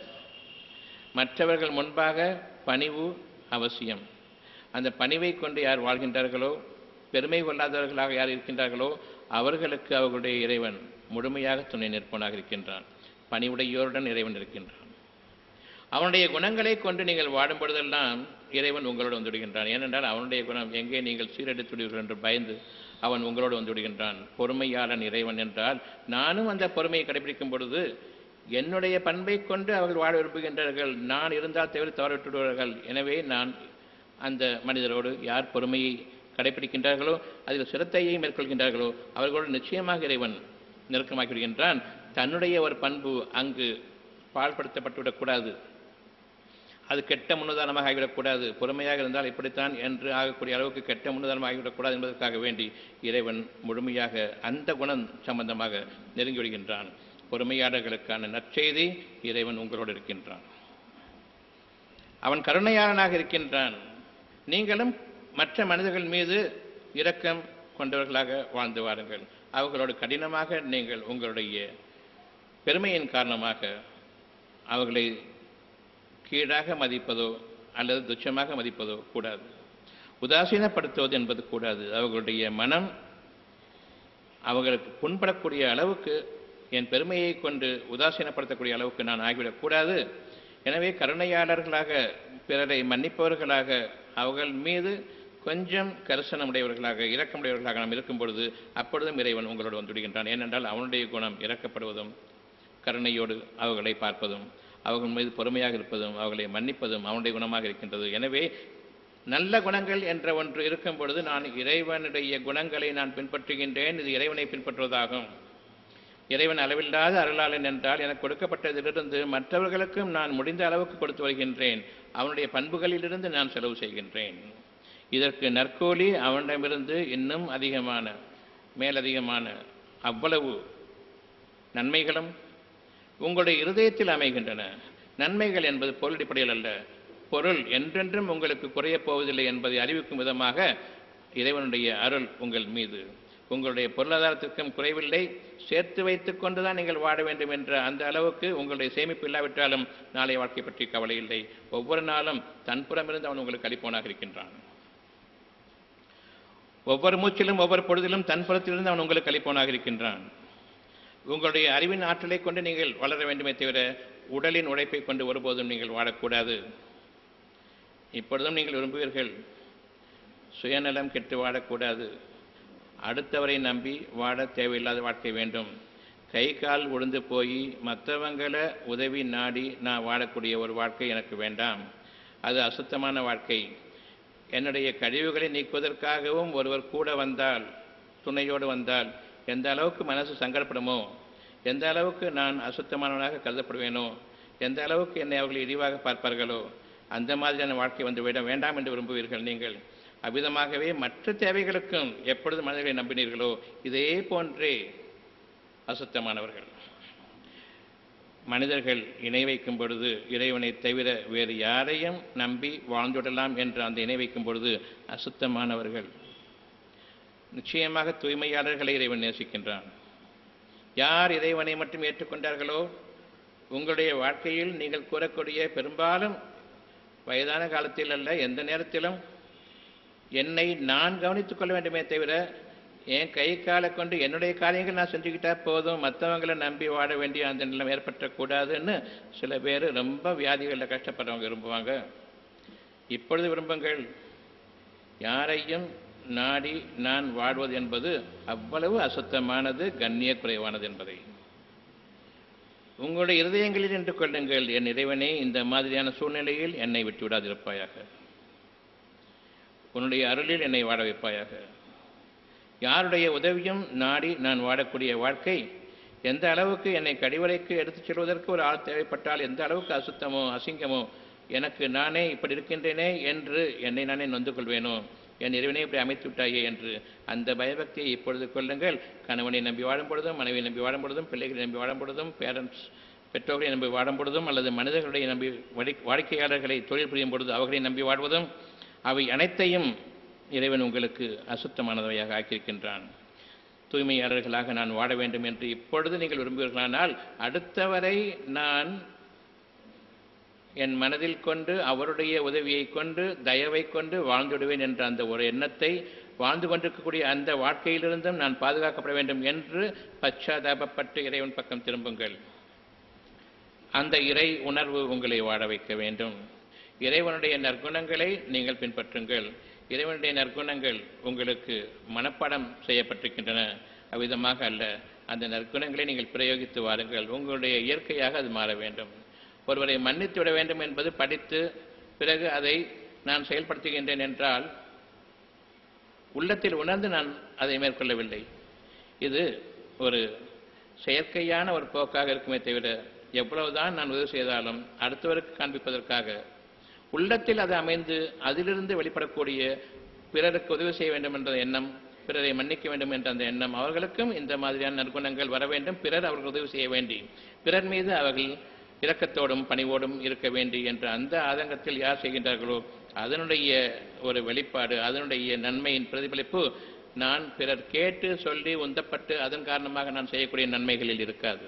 Speaker 1: மற்றவர்கள் முன்பாக பணிவு அவசியம் அந்த பணிவை கொண்டு யார் வாழ்கின்றார்களோ பெருமை கொள்ளாதவர்களாக யார் இருக்கின்றார்களோ அவர்களுக்கு அவர்களுடைய இறைவன் முழுமையாக துணை நிற்பவனாக இருக்கின்றான் பணிவுடையோருடன் இறைவன் இருக்கின்றான் அவனுடைய குணங்களை கொண்டு நீங்கள் வாடும் பொழுதெல்லாம் இறைவன் உங்களோடு வந்து விடுகின்றான் ஏனென்றால் அவனுடைய குணம் எங்கே நீங்கள் சீரடித்துடுவீர்கள் என்று பயந்து அவன் உங்களோடு வந்து விடுகின்றான் பொறுமையாளன் இறைவன் என்றால் நானும் அந்த பொறுமையை கடைபிடிக்கும் பொழுது என்னுடைய பண்பை கொண்டு அவர்கள் வாழ விரும்புகின்றார்கள் நான் இருந்தால் தவிர தவற விடுவார்கள் எனவே நான் அந்த மனிதரோடு யார் பொறுமையை கடைபிடிக்கின்றார்களோ அதில் சிரத்தையை மேற்கொள்கின்றார்களோ அவர்களோடு நிச்சயமாக இறைவன் நெருக்கமாக்கி விடுகின்றான் தன்னுடைய ஒரு பண்பு அங்கு பாழ்படுத்தப்பட்டுவிடக்கூடாது அது கெட்ட முன்னுதாரணமாக ஆகிவிடக்கூடாது பொறுமையாக இருந்தால் இப்படித்தான் என்று ஆகக்கூடிய அளவுக்கு கெட்ட முன்னுதாரணமாக ஆகிவிடக்கூடாது என்பதற்காக வேண்டி இறைவன் முழுமையாக அந்த குணம் சம்பந்தமாக நெருங்கி விடுகின்றான் பொறுமையாளர்களுக்கான நற்செய்தி இறைவன் உங்களோடு இருக்கின்றான் அவன் கருணையாளனாக இருக்கின்றான் நீங்களும் மற்ற மனிதர்கள் மீது இரக்கம் கொண்டவர்களாக வாழ்ந்து வாருங்கள் அவர்களோடு கடினமாக நீங்கள் உங்களுடைய பெருமையின் காரணமாக அவர்களை கீழாக மதிப்பதோ அல்லது துச்சமாக மதிப்பதோ கூடாது உதாசீனப்படுத்துவது என்பது கூடாது அவர்களுடைய மனம் அவர்களுக்கு புண்படக்கூடிய அளவுக்கு என் பெருமையை கொண்டு உதாசீனப்படுத்தக்கூடிய அளவுக்கு நான் ஆகிவிடக்கூடாது எனவே கருணையாளர்களாக பிறரை மன்னிப்பவர்களாக அவர்கள் மீது கொஞ்சம் கரிசனமுடையவர்களாக இரக்கமுடையவர்களாக நாம் இருக்கும் பொழுது அப்பொழுதும் இறைவன் உங்களோடு வந்து விடுகின்றான் ஏனென்றால் அவனுடைய குணம் இறக்கப்படுவதும் கருணையோடு அவர்களை பார்ப்பதும் அவர்கள் மீது பொறுமையாக இருப்பதும் அவர்களை மன்னிப்பதும் அவனுடைய குணமாக இருக்கின்றது எனவே நல்ல குணங்கள் என்ற ஒன்று இருக்கும் பொழுது நான் இறைவனுடைய குணங்களை நான் பின்பற்றுகின்றேன் இது இறைவனை பின்பற்றுவதாகும் இறைவன் அளவில்லாத அருளாளன் என்றால் எனக்கு கொடுக்கப்பட்டதிலிருந்து மற்றவர்களுக்கும் நான் முடிந்த அளவுக்கு கொடுத்து வருகின்றேன் அவனுடைய பண்புகளிலிருந்து நான் செலவு செய்கின்றேன் இதற்கு நற்கூலி அவனிடமிருந்து இன்னும் அதிகமான மேலதிகமான அவ்வளவு நன்மைகளும் உங்களுடைய இருதயத்தில் அமைகின்றன நன்மைகள் என்பது பொருள் அடிப்படையில் அல்ல பொருள் என்றென்றும் உங்களுக்கு குறையப் போவதில்லை என்பதை அறிவிக்கும் விதமாக இறைவனுடைய அருள் உங்கள் மீது உங்களுடைய பொருளாதாரத்திற்கும் குறைவில்லை சேர்த்து வைத்துக் கொண்டுதான் நீங்கள் வாழ வேண்டும் என்ற அந்த அளவுக்கு உங்களுடைய சேமிப்பு இல்லாவிட்டாலும் நாளை வாழ்க்கை பற்றி கவலை இல்லை ஒவ்வொரு நாளும் தன்புறமிருந்து அவன் உங்களுக்கு அளிப்பவனாக இருக்கின்றான் ஒவ்வொரு மூச்சிலும் ஒவ்வொரு பொழுதிலும் தன்புறத்திலிருந்து அவன் உங்களுக்கு அளிப்பவனாக இருக்கின்றான் உங்களுடைய அறிவின் ஆற்றலை கொண்டு நீங்கள் வளர வேண்டுமே தவிர உடலின் உழைப்பை கொண்டு ஒருபோதும் நீங்கள் வாழக்கூடாது இப்பொழுதும் நீங்கள் விரும்புவீர்கள் சுயநலம் கெட்டு வாழக்கூடாது அடுத்தவரை நம்பி வாழ தேவையில்லாத வாழ்க்கை வேண்டும் கை கால் உழுந்து போய் மற்றவங்களை உதவி நாடி நான் வாழக்கூடிய ஒரு வாழ்க்கை எனக்கு வேண்டாம் அது அசுத்தமான வாழ்க்கை என்னுடைய கழிவுகளை நீக்குவதற்காகவும் ஒருவர் கூட வந்தால் துணையோடு வந்தால் எந்த அளவுக்கு மனசு சங்கடப்படுமோ எந்த அளவுக்கு நான் அசுத்தமானவனாக கருதப்படுவேனோ எந்த அளவுக்கு என்னை அவர்கள் இழிவாக பார்ப்பார்களோ அந்த மாதிரியான வாழ்க்கை வந்து விட வேண்டாம் என்று விரும்புவீர்கள் நீங்கள் அவ்விதமாகவே மற்ற தேவைகளுக்கும் எப்பொழுது மனிதர்களை நம்பினீர்களோ இதே போன்றே அசுத்தமானவர்கள் மனிதர்கள் இணை வைக்கும் பொழுது இறைவனை தவிர வேறு யாரையும் நம்பி வாழ்ந்துவிடலாம் என்று அந்த இணை வைக்கும் பொழுது அசுத்தமானவர்கள் நிச்சயமாக தூய்மையாளர்களை இறைவன் நேசிக்கின்றான் யார் இறைவனை மட்டும் ஏற்றுக்கொண்டார்களோ உங்களுடைய வாழ்க்கையில் நீங்கள் கூறக்கூடிய பெரும்பாலும் வயதான காலத்தில் அல்ல எந்த நேரத்திலும் என்னை நான் கவனித்துக் கொள்ள வேண்டுமே தவிர என் கை காலை கொண்டு என்னுடைய காரியங்கள் நான் செஞ்சுக்கிட்டா போதும் மற்றவங்களை நம்பி வாழ வேண்டிய அந்த நிலம் ஏற்பட்டக்கூடாதுன்னு சில பேர் ரொம்ப வியாதிகளில் கஷ்டப்படுறவங்க விரும்புவாங்க இப்பொழுது விரும்புங்கள் யாரையும் நாடி நான் வாழ்வது என்பது அவ்வளவு அசுத்தமானது கண்ணிய குறைவானது என்பதை உங்களுடைய இருதயங்களில் என்று கொள்ளுங்கள் என் இறைவனே இந்த மாதிரியான சூழ்நிலையில் என்னை விட்டு விடாதிருப்பாயாக உன்னுடைய அருளில் என்னை வாழ வைப்பாயாக யாருடைய உதவியும் நாடி நான் வாழக்கூடிய வாழ்க்கை எந்த அளவுக்கு என்னை கடிவறைக்கு எடுத்துச் செல்வதற்கு ஒரு ஆள் தேவைப்பட்டால் எந்த அளவுக்கு அசுத்தமோ அசிங்கமோ எனக்கு நானே இப்படி இருக்கின்றேனே என்று என்னை நானே நொந்து கொள்வேனோ என் இறைவனை இப்படி அமைத்து விட்டாயே என்று அந்த பயபக்தியை இப்பொழுது கொள்ளுங்கள் கணவனை நம்பி வாழும் பொழுதும் மனைவியை நம்பி வாழும் பொழுதும் பிள்ளைகளை நம்பி வாழும் பொழுதும் பேரண்ட்ஸ் பெற்றோர்களை நம்பி வாழும் பொழுதும் அல்லது மனிதர்களை நம்பி வடி வாடிக்கையாளர்களை தொழில் புரியும் பொழுது அவர்களை நம்பி வாழ்வதும் அவை அனைத்தையும் இறைவன் உங்களுக்கு அசுத்தமானவையாக ஆக்கியிருக்கின்றான் தூய்மையாளர்களாக நான் வாழ வேண்டும் என்று இப்பொழுது நீங்கள் விரும்புவீர்களானால் அடுத்தவரை நான் என் மனதில் கொண்டு அவருடைய உதவியை கொண்டு தயவை கொண்டு வாழ்ந்துவிடுவேன் என்ற அந்த ஒரு எண்ணத்தை வாழ்ந்து கொண்டிருக்கக்கூடிய அந்த வாழ்க்கையிலிருந்தும் நான் பாதுகாக்கப்பட வேண்டும் என்று பச்சாதாபப்பட்டு இறைவன் பக்கம் திரும்புங்கள் அந்த இறை உணர்வு உங்களை வாழ வைக்க வேண்டும் இறைவனுடைய நற்குணங்களை நீங்கள் பின்பற்றுங்கள் இறைவனுடைய நற்குணங்கள் உங்களுக்கு மனப்பாடம் செய்யப்பட்டிருக்கின்றன அவ்விதமாக அல்ல அந்த நற்குணங்களை நீங்கள் பிரயோகித்து வாருங்கள் உங்களுடைய இயற்கையாக அது மாற வேண்டும் ஒருவரை மன்னித்து விட வேண்டும் என்பது படித்து பிறகு அதை நான் செயல்படுத்துகின்றேன் என்றால் உள்ளத்தில் உணர்ந்து நான் அதை மேற்கொள்ளவில்லை இது ஒரு செயற்கையான ஒரு போக்காக இருக்குமே தவிர எவ்வளவுதான் நான் உதவி செய்தாலும் அடுத்தவருக்கு காண்பிப்பதற்காக உள்ளத்தில் அது அமைந்து அதிலிருந்து வெளிப்படக்கூடிய பிறருக்கு உதவி செய்ய வேண்டும் என்ற எண்ணம் பிறரை மன்னிக்க வேண்டும் என்ற அந்த எண்ணம் அவர்களுக்கும் இந்த மாதிரியான நற்குணங்கள் வர வேண்டும் பிறர் அவர்கள் உதவி செய்ய வேண்டி பிறர் மீது அவர்கள் இரக்கத்தோடும் பணிவோடும் இருக்க வேண்டி என்ற அந்த ஆதங்கத்தில் யார் செய்கின்றார்களோ அதனுடைய ஒரு வெளிப்பாடு அதனுடைய நன்மையின் பிரதிபலிப்பு நான் பிறர் கேட்டு சொல்லி உந்தப்பட்டு அதன் காரணமாக நான் செய்யக்கூடிய நன்மைகளில் இருக்காது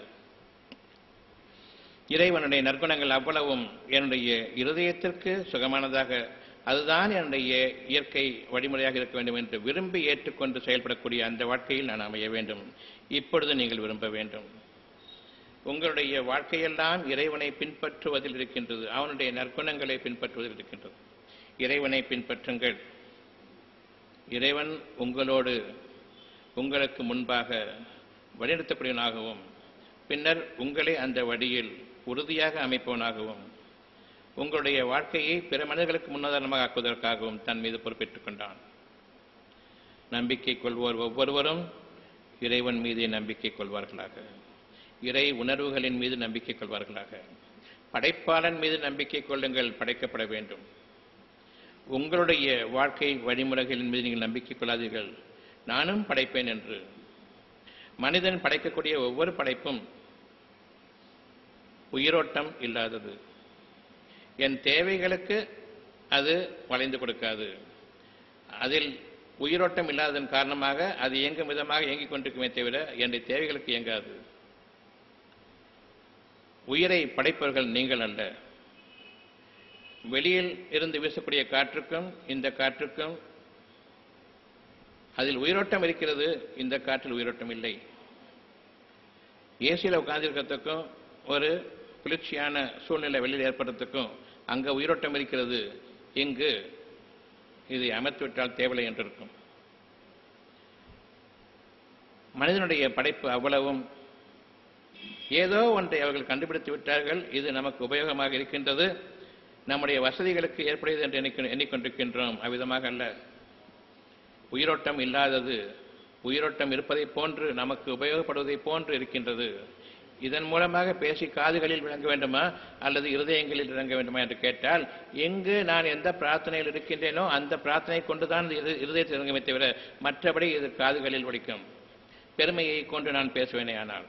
Speaker 1: இறைவனுடைய நற்குணங்கள் அவ்வளவும் என்னுடைய இருதயத்திற்கு சுகமானதாக அதுதான் என்னுடைய இயற்கை வழிமுறையாக இருக்க வேண்டும் என்று விரும்பி ஏற்றுக்கொண்டு செயல்படக்கூடிய அந்த வாழ்க்கையில் நான் அமைய வேண்டும் இப்பொழுது நீங்கள் விரும்ப வேண்டும் உங்களுடைய வாழ்க்கையெல்லாம் இறைவனை பின்பற்றுவதில் இருக்கின்றது அவனுடைய நற்குணங்களை பின்பற்றுவதில் இருக்கின்றது இறைவனை பின்பற்றுங்கள் இறைவன் உங்களோடு உங்களுக்கு முன்பாக வழிநடத்தக்கூடியவனாகவும் பின்னர் உங்களை அந்த வழியில் உறுதியாக அமைப்பவனாகவும் உங்களுடைய வாழ்க்கையை பிற மனிதர்களுக்கு முன்னுதாரணமாக ஆக்குவதற்காகவும் தன் மீது பொறுப்பேற்றுக் கொண்டான் நம்பிக்கை கொள்வோர் ஒவ்வொருவரும் இறைவன் மீதே நம்பிக்கை கொள்வார்களாக இறை உணர்வுகளின் மீது நம்பிக்கை கொள்வார்களாக படைப்பாளன் மீது நம்பிக்கை கொள்ளுங்கள் படைக்கப்பட வேண்டும் உங்களுடைய வாழ்க்கை வழிமுறைகளின் மீது நீங்கள் நம்பிக்கை கொள்ளாதீர்கள் நானும் படைப்பேன் என்று மனிதன் படைக்கக்கூடிய ஒவ்வொரு படைப்பும் உயிரோட்டம் இல்லாதது என் தேவைகளுக்கு அது வளைந்து கொடுக்காது அதில் உயிரோட்டம் இல்லாததன் காரணமாக அது இயங்கும் விதமாக இயங்கிக் கொண்டிருக்குமே தவிர என்னுடைய தேவைகளுக்கு இயங்காது உயிரை படைப்பவர்கள் நீங்கள் அல்ல வெளியில் இருந்து வீசக்கூடிய காற்றுக்கும் இந்த காற்றுக்கும் அதில் உயிரோட்டம் இருக்கிறது இந்த காற்றில் உயிரோட்டம் இல்லை ஏசியில் உட்கார்ந்திருக்கிறதுக்கும் ஒரு குளிர்ச்சியான சூழ்நிலை வெளியில் ஏற்படுறதுக்கும் அங்கே உயிரோட்டம் இருக்கிறது இங்கு இதை அமர்த்திவிட்டால் தேவையில்லை என்று இருக்கும் மனிதனுடைய படைப்பு அவ்வளவும் ஏதோ ஒன்றை அவர்கள் கண்டுபிடித்து விட்டார்கள் இது நமக்கு உபயோகமாக இருக்கின்றது நம்முடைய வசதிகளுக்கு ஏற்படுகிறது என்று எண்ணிக்கொ- எண்ணிக்கொண்டிருக்கின்றோம் அவ்விதமாக அல்ல உயிரோட்டம் இல்லாதது உயிரோட்டம் இருப்பதைப் போன்று நமக்கு உபயோகப்படுவதைப் போன்று இருக்கின்றது இதன் மூலமாக பேசி காதுகளில் விளங்க வேண்டுமா அல்லது இருதயங்களில் விளங்க வேண்டுமா என்று கேட்டால் எங்கு நான் எந்த பிரார்த்தனையில் இருக்கின்றேனோ அந்த பிரார்த்தனை கொண்டுதான் இது இருதயத்தில் இறங்குமே தவிர மற்றபடி இது காதுகளில் ஒலிக்கும் பெருமையை கொண்டு நான் பேசுவேனே ஆனால்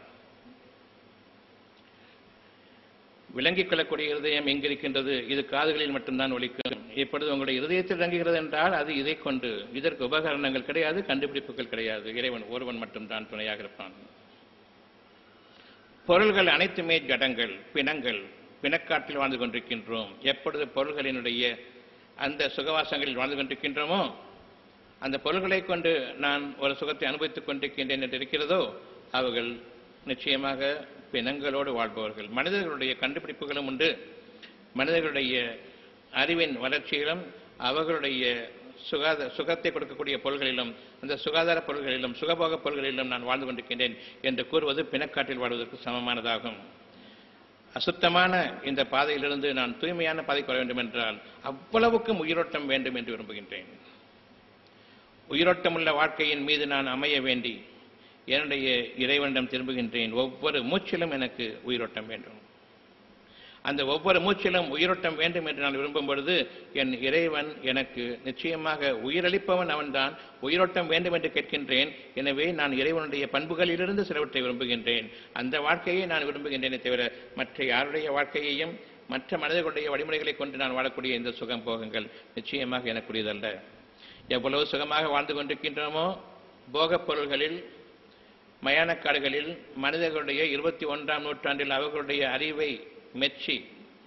Speaker 1: விளங்கிக் கொள்ளக்கூடிய இருதயம் எங்கிருக்கின்றது இது காதுகளில் மட்டும்தான் ஒலிக்கும் இப்பொழுது உங்களுடைய இருதயத்தில் இறங்குகிறது என்றால் அது இதை கொண்டு இதற்கு உபகரணங்கள் கிடையாது கண்டுபிடிப்புகள் கிடையாது இறைவன் ஒருவன் மட்டும்தான் துணையாக இருப்பான் பொருள்கள் அனைத்துமே ஜடங்கள் பிணங்கள் பிணக்காட்டில் வாழ்ந்து கொண்டிருக்கின்றோம் எப்பொழுது பொருள்களினுடைய அந்த சுகவாசங்களில் வாழ்ந்து கொண்டிருக்கின்றோமோ அந்த பொருள்களை கொண்டு நான் ஒரு சுகத்தை அனுபவித்துக் கொண்டிருக்கின்றேன் என்று இருக்கிறதோ அவர்கள் நிச்சயமாக பிணங்களோடு வாழ்பவர்கள் மனிதர்களுடைய கண்டுபிடிப்புகளும் உண்டு மனிதர்களுடைய அறிவின் வளர்ச்சியிலும் அவர்களுடைய சுகாதார சுகத்தை கொடுக்கக்கூடிய பொருள்களிலும் அந்த சுகாதார பொருள்களிலும் சுகபோக பொருள்களிலும் நான் வாழ்ந்து கொண்டிருக்கின்றேன் என்று கூறுவது பிணக்காட்டில் வாழ்வதற்கு சமமானதாகும் அசுத்தமான இந்த பாதையிலிருந்து நான் தூய்மையான பாதைக்கு வர வேண்டும் என்றால் அவ்வளவுக்கும் உயிரோட்டம் வேண்டும் என்று விரும்புகின்றேன் உயிரோட்டமுள்ள வாழ்க்கையின் மீது நான் அமைய வேண்டி என்னுடைய இறைவனிடம் திரும்புகின்றேன் ஒவ்வொரு மூச்சிலும் எனக்கு உயிரோட்டம் வேண்டும் அந்த ஒவ்வொரு மூச்சிலும் உயிரோட்டம் வேண்டும் என்று நான் விரும்பும் பொழுது என் இறைவன் எனக்கு நிச்சயமாக உயிரளிப்பவன் அவன்தான் உயிரோட்டம் வேண்டும் என்று கேட்கின்றேன் எனவே நான் இறைவனுடைய பண்புகளிலிருந்து சிலவற்றை விரும்புகின்றேன் அந்த வாழ்க்கையை நான் விரும்புகின்றேனே தவிர மற்ற யாருடைய வாழ்க்கையையும் மற்ற மனிதர்களுடைய வழிமுறைகளை கொண்டு நான் வாழக்கூடிய இந்த சுகம் போகங்கள் நிச்சயமாக எனக்குரியதல்ல எவ்வளவு சுகமாக வாழ்ந்து கொண்டிருக்கின்றோமோ போகப் பொருள்களில் மயானக்காடுகளில் மனிதர்களுடைய இருபத்தி ஒன்றாம் நூற்றாண்டில் அவர்களுடைய அறிவை மெச்சி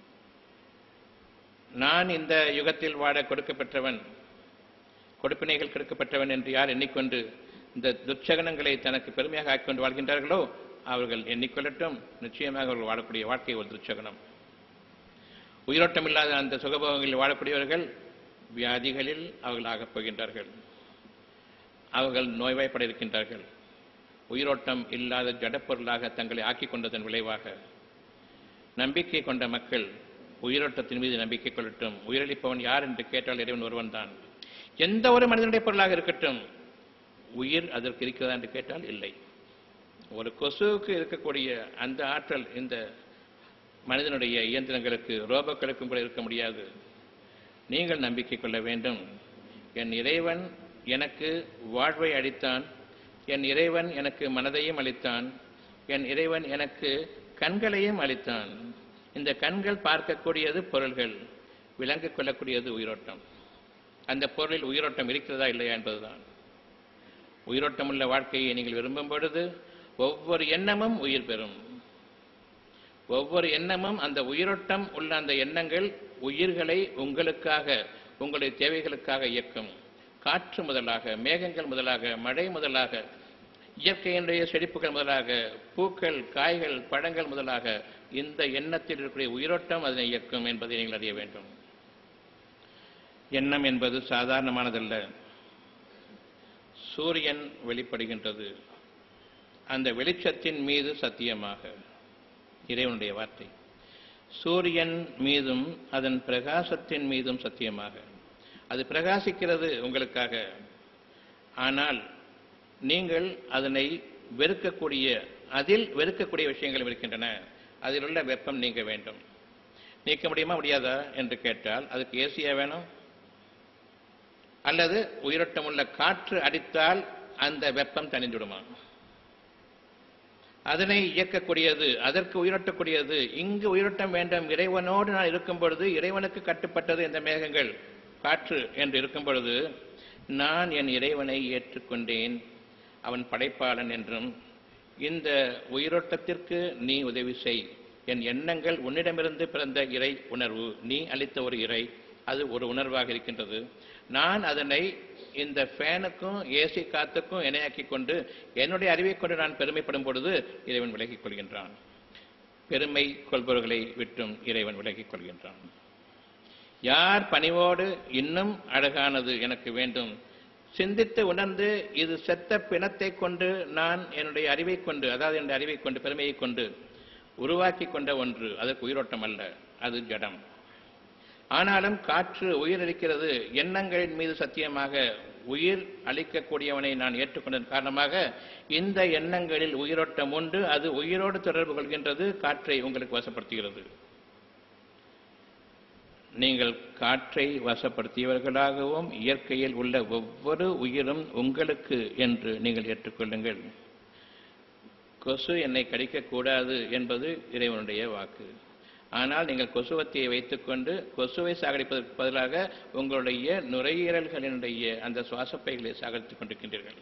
Speaker 1: நான் இந்த யுகத்தில் வாழ கொடுக்கப்பட்டவன் கொடுப்பினைகள் கொடுக்கப்பட்டவன் என்று யார் எண்ணிக்கொண்டு இந்த துச்சகனங்களை தனக்கு பெருமையாக ஆக்கிக்கொண்டு வாழ்கின்றார்களோ அவர்கள் எண்ணிக்கொள்ளட்டும் நிச்சயமாக அவர்கள் வாழக்கூடிய வாழ்க்கை ஒரு துச்சகனம் உயிரோட்டம் இல்லாத அந்த சுகபோகங்களில் வாழக்கூடியவர்கள் வியாதிகளில் அவர்கள் ஆகப் போகின்றார்கள் அவர்கள் நோய்வாய்ப்பட இருக்கின்றார்கள் உயிரோட்டம் இல்லாத ஜடப்பொருளாக தங்களை ஆக்கிக் கொண்டதன் விளைவாக நம்பிக்கை கொண்ட மக்கள் உயிரோட்டத்தின் மீது நம்பிக்கை கொள்ளட்டும் உயிரளிப்பவன் யார் என்று கேட்டால் இறைவன் ஒருவன் தான் எந்த ஒரு மனிதனுடைய பொருளாக இருக்கட்டும் உயிர் அதற்கு இருக்கிறதா என்று கேட்டால் இல்லை ஒரு கொசுவுக்கு இருக்கக்கூடிய அந்த ஆற்றல் இந்த மனிதனுடைய இயந்திரங்களுக்கு ரோபோக்களுக்கும் கூட இருக்க முடியாது நீங்கள் நம்பிக்கை கொள்ள வேண்டும் என் இறைவன் எனக்கு வாழ்வை அளித்தான் என் இறைவன் எனக்கு மனதையும் அளித்தான் என் இறைவன் எனக்கு கண்களையும் அளித்தான் இந்த கண்கள் பார்க்கக்கூடியது பொருள்கள் விளங்கிக் கொள்ளக்கூடியது உயிரோட்டம் அந்த பொருளில் உயிரோட்டம் இருக்கிறதா இல்லையா என்பதுதான் உயிரோட்டமுள்ள வாழ்க்கையை நீங்கள் விரும்பும் பொழுது ஒவ்வொரு எண்ணமும் உயிர் பெறும் ஒவ்வொரு எண்ணமும் அந்த உயிரோட்டம் உள்ள அந்த எண்ணங்கள் உயிர்களை உங்களுக்காக உங்களுடைய தேவைகளுக்காக இயக்கும் காற்று முதலாக மேகங்கள் முதலாக மழை முதலாக இயற்கையினுடைய செழிப்புகள் முதலாக பூக்கள் காய்கள் பழங்கள் முதலாக இந்த எண்ணத்தில் இருக்கக்கூடிய உயிரோட்டம் அதனை இயக்கும் என்பதை நீங்கள் அறிய வேண்டும் எண்ணம் என்பது சாதாரணமானதல்ல சூரியன் வெளிப்படுகின்றது அந்த வெளிச்சத்தின் மீது சத்தியமாக இறைவனுடைய வார்த்தை சூரியன் மீதும் அதன் பிரகாசத்தின் மீதும் சத்தியமாக அது பிரகாசிக்கிறது உங்களுக்காக ஆனால் நீங்கள் அதனை வெறுக்கக்கூடிய அதில் வெறுக்கக்கூடிய விஷயங்கள் இருக்கின்றன அதில் உள்ள வெப்பம் நீங்க வேண்டும் நீக்க முடியுமா முடியாதா என்று கேட்டால் அதுக்கு ஏசியா வேணும் அல்லது உயிரோட்டமுள்ள காற்று அடித்தால் அந்த வெப்பம் தணிந்துவிடுமா அதனை இயக்கக்கூடியது அதற்கு உயிரோட்டக்கூடியது இங்கு உயிரோட்டம் வேண்டும் இறைவனோடு நான் இருக்கும் பொழுது இறைவனுக்கு கட்டுப்பட்டது இந்த மேகங்கள் காற்று என்று இருக்கும் பொழுது நான் என் இறைவனை ஏற்றுக்கொண்டேன் அவன் படைப்பாளன் என்றும் இந்த உயிரோட்டத்திற்கு நீ உதவி செய் என் எண்ணங்கள் உன்னிடமிருந்து பிறந்த இறை உணர்வு நீ அளித்த ஒரு இறை அது ஒரு உணர்வாக இருக்கின்றது நான் அதனை இந்த ஃபேனுக்கும் ஏசி காத்துக்கும் இணையாக்கி கொண்டு என்னுடைய அறிவை கொண்டு நான் பெருமைப்படும் பொழுது இறைவன் விலகிக் கொள்கின்றான் பெருமை கொள்பவர்களை விட்டும் இறைவன் விலகிக் கொள்கின்றான் யார் பணிவோடு இன்னும் அழகானது எனக்கு வேண்டும் சிந்தித்து உணர்ந்து இது செத்த பிணத்தை கொண்டு நான் என்னுடைய அறிவை கொண்டு அதாவது என்னுடைய அறிவை கொண்டு பெருமையை கொண்டு உருவாக்கி கொண்ட ஒன்று அதற்கு உயிரோட்டம் அல்ல அது ஜடம் ஆனாலும் காற்று உயிர் அளிக்கிறது எண்ணங்களின் மீது சத்தியமாக உயிர் அளிக்கக்கூடியவனை நான் ஏற்றுக்கொண்டதன் காரணமாக இந்த எண்ணங்களில் உயிரோட்டம் உண்டு அது உயிரோடு தொடர்பு கொள்கின்றது காற்றை உங்களுக்கு வசப்படுத்துகிறது நீங்கள் காற்றை வசப்படுத்தியவர்களாகவும் இயற்கையில் உள்ள ஒவ்வொரு உயிரும் உங்களுக்கு என்று நீங்கள் ஏற்றுக்கொள்ளுங்கள் கொசு என்னை கடிக்கக்கூடாது என்பது இறைவனுடைய வாக்கு ஆனால் நீங்கள் கொசுவத்தியை வைத்துக்கொண்டு கொசுவை சாகடிப்பதற்கு பதிலாக உங்களுடைய நுரையீரல்களினுடைய அந்த சுவாசப்பைகளை சாகடித்துக் கொண்டிருக்கின்றீர்கள்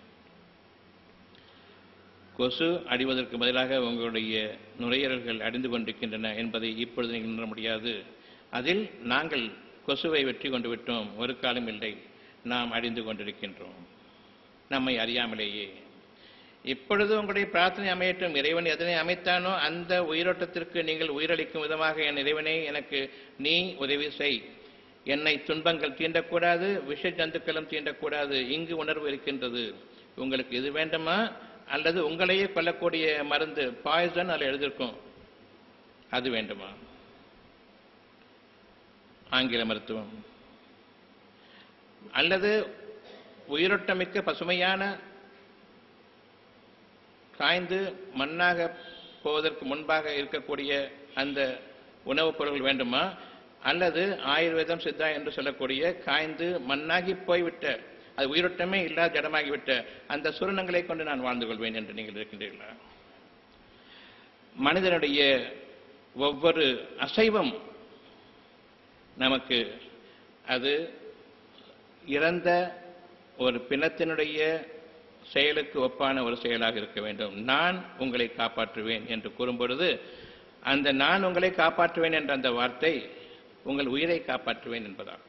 Speaker 1: கொசு அடிவதற்கு பதிலாக உங்களுடைய நுரையீரல்கள் அடிந்து கொண்டிருக்கின்றன என்பதை இப்பொழுது நீங்கள் உணர முடியாது அதில் நாங்கள் கொசுவை வெற்றி கொண்டு விட்டோம் ஒரு காலம் இல்லை நாம் அழிந்து கொண்டிருக்கின்றோம் நம்மை அறியாமலேயே இப்பொழுது உங்களுடைய பிரார்த்தனை அமையட்டும் இறைவன் எதனை அமைத்தானோ அந்த உயிரோட்டத்திற்கு நீங்கள் உயிரளிக்கும் விதமாக என் இறைவனை எனக்கு நீ உதவி செய் என்னை துன்பங்கள் தீண்டக்கூடாது விஷ ஜந்துக்களும் தீண்டக்கூடாது இங்கு உணர்வு இருக்கின்றது உங்களுக்கு இது வேண்டுமா அல்லது உங்களையே கொல்லக்கூடிய மருந்து பாய்சன் அதில் எழுதியிருக்கும் அது வேண்டுமா ஆங்கில மருத்துவம் அல்லது உயிரோட்டமிக்க பசுமையான காய்ந்து மண்ணாக போவதற்கு முன்பாக இருக்கக்கூடிய அந்த உணவுப் பொருட்கள் வேண்டுமா அல்லது ஆயுர்வேதம் சித்தா என்று சொல்லக்கூடிய காய்ந்து மண்ணாகி போய்விட்ட அது உயிரோட்டமே இல்லாத ஜடமாகிவிட்ட அந்த சுரணங்களை கொண்டு நான் வாழ்ந்து கொள்வேன் என்று நீங்கள் இருக்கின்றீர்களா மனிதனுடைய ஒவ்வொரு அசைவம் நமக்கு அது இறந்த ஒரு பிணத்தினுடைய செயலுக்கு ஒப்பான ஒரு செயலாக இருக்க வேண்டும் நான் உங்களை காப்பாற்றுவேன் என்று கூறும்பொழுது அந்த நான் உங்களை காப்பாற்றுவேன் என்ற அந்த வார்த்தை உங்கள் உயிரை காப்பாற்றுவேன் என்பதாகும்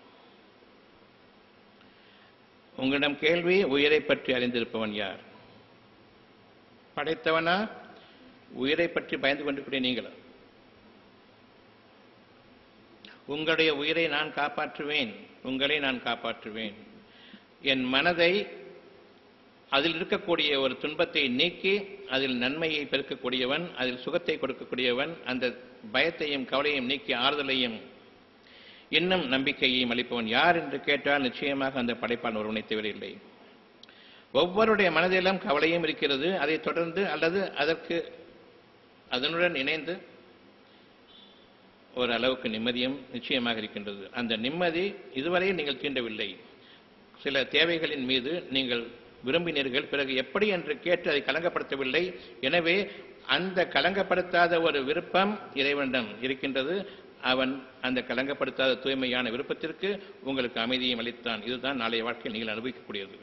Speaker 1: உங்களிடம் கேள்வி உயிரை பற்றி அறிந்திருப்பவன் யார் படைத்தவனா உயிரை பற்றி பயந்து கொண்டிருக்கிற நீங்களா உங்களுடைய உயிரை நான் காப்பாற்றுவேன் உங்களை நான் காப்பாற்றுவேன் என் மனதை அதில் இருக்கக்கூடிய ஒரு துன்பத்தை நீக்கி அதில் நன்மையை பெருக்கக்கூடியவன் அதில் சுகத்தை கொடுக்கக்கூடியவன் அந்த பயத்தையும் கவலையும் நீக்கி ஆறுதலையும் இன்னும் நம்பிக்கையையும் அளிப்பவன் யார் என்று கேட்டால் நிச்சயமாக அந்த படைப்பான் ஒருவனை தவிரவில்லை ஒவ்வொருடைய மனதிலும் கவலையும் இருக்கிறது அதைத் தொடர்ந்து அல்லது அதற்கு அதனுடன் இணைந்து ஒரு அளவுக்கு நிம்மதியும் நிச்சயமாக இருக்கின்றது அந்த நிம்மதி இதுவரை நீங்கள் தீண்டவில்லை சில தேவைகளின் மீது நீங்கள் விரும்பினீர்கள் பிறகு எப்படி என்று கேட்டு அதை கலங்கப்படுத்தவில்லை எனவே அந்த கலங்கப்படுத்தாத ஒரு விருப்பம் இறைவனிடம் இருக்கின்றது அவன் அந்த கலங்கப்படுத்தாத தூய்மையான விருப்பத்திற்கு உங்களுக்கு அமைதியும் அளித்தான் இதுதான் நாளைய வாழ்க்கையில் நீங்கள் அனுபவிக்கக்கூடியது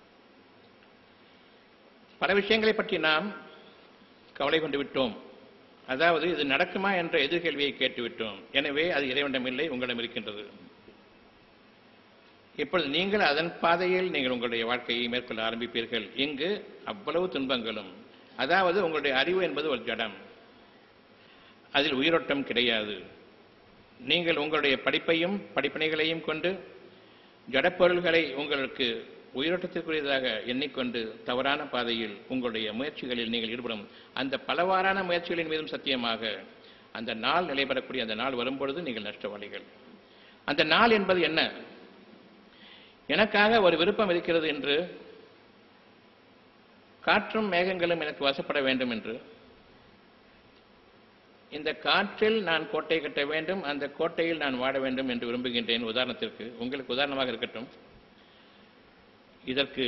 Speaker 1: பல விஷயங்களை பற்றி நாம் கவலை கொண்டு விட்டோம் அதாவது இது நடக்குமா என்ற எதிர்கேள்வியை கேட்டுவிட்டோம் எனவே அது இறைவனிடம் இல்லை உங்களிடம் இருக்கின்றது இப்பொழுது நீங்கள் அதன் பாதையில் நீங்கள் உங்களுடைய வாழ்க்கையை மேற்கொள்ள ஆரம்பிப்பீர்கள் இங்கு அவ்வளவு துன்பங்களும் அதாவது உங்களுடைய அறிவு என்பது ஒரு ஜடம் அதில் உயிரோட்டம் கிடையாது நீங்கள் உங்களுடைய படிப்பையும் படிப்பினைகளையும் கொண்டு ஜடப்பொருள்களை உங்களுக்கு உயிரோட்டத்திற்குரியதாக எண்ணிக்கொண்டு தவறான பாதையில் உங்களுடைய முயற்சிகளில் நீங்கள் ஈடுபடும் அந்த பலவாறான முயற்சிகளின் மீதும் சத்தியமாக அந்த நாள் நிலைபெறக்கூடிய அந்த நாள் வரும்பொழுது நீங்கள் நஷ்டவாளிகள் அந்த நாள் என்பது என்ன எனக்காக ஒரு விருப்பம் இருக்கிறது என்று காற்றும் மேகங்களும் எனக்கு வசப்பட வேண்டும் என்று இந்த காற்றில் நான் கோட்டை கட்ட வேண்டும் அந்த கோட்டையில் நான் வாழ வேண்டும் என்று விரும்புகின்றேன் உதாரணத்திற்கு உங்களுக்கு உதாரணமாக இருக்கட்டும் இதற்கு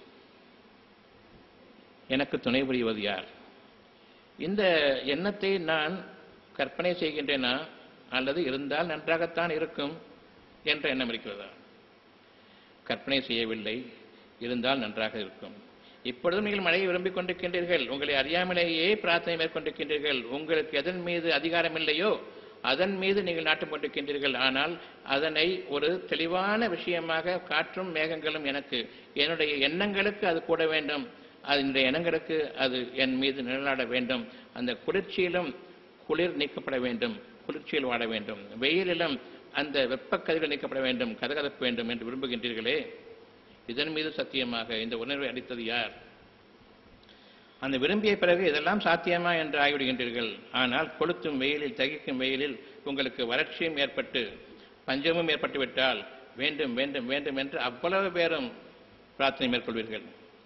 Speaker 1: எனக்கு துணை புரிவது யார் இந்த எண்ணத்தை நான் கற்பனை செய்கின்றேனா அல்லது இருந்தால் நன்றாகத்தான் இருக்கும் என்ற எண்ணம் இருக்கிறதா கற்பனை செய்யவில்லை இருந்தால் நன்றாக இருக்கும் இப்பொழுதும் நீங்கள் மழையை விரும்பிக் கொண்டிருக்கின்றீர்கள் உங்களை அறியாமலேயே பிரார்த்தனை மேற்கொண்டிருக்கின்றீர்கள் உங்களுக்கு எதன் மீது அதிகாரம் இல்லையோ அதன் மீது நீங்கள் நாட்டம் கொண்டிருக்கின்றீர்கள் ஆனால் அதனை ஒரு தெளிவான விஷயமாக காற்றும் மேகங்களும் எனக்கு என்னுடைய எண்ணங்களுக்கு அது கூட வேண்டும் அதனுடைய எண்ணங்களுக்கு அது என் மீது நிழலாட வேண்டும் அந்த குளிர்ச்சியிலும் குளிர் நீக்கப்பட வேண்டும் குளிர்ச்சியில் வாட வேண்டும் வெயிலிலும் அந்த வெப்பக்கதிர்கள் நீக்கப்பட வேண்டும் கதகதப்ப வேண்டும் என்று விரும்புகின்றீர்களே இதன் மீது சத்தியமாக இந்த உணர்வை அளித்தது யார் அந்த விரும்பிய பிறகு இதெல்லாம் சாத்தியமா என்று ஆகிவிடுகின்றீர்கள் ஆனால் கொளுத்தும் வெயிலில் தகிக்கும் வெயிலில் உங்களுக்கு வறட்சியும் ஏற்பட்டு பஞ்சமும் ஏற்பட்டு விட்டால் வேண்டும் வேண்டும் வேண்டும் என்று அவ்வளவு பேரும் பிரார்த்தனை மேற்கொள்வீர்கள்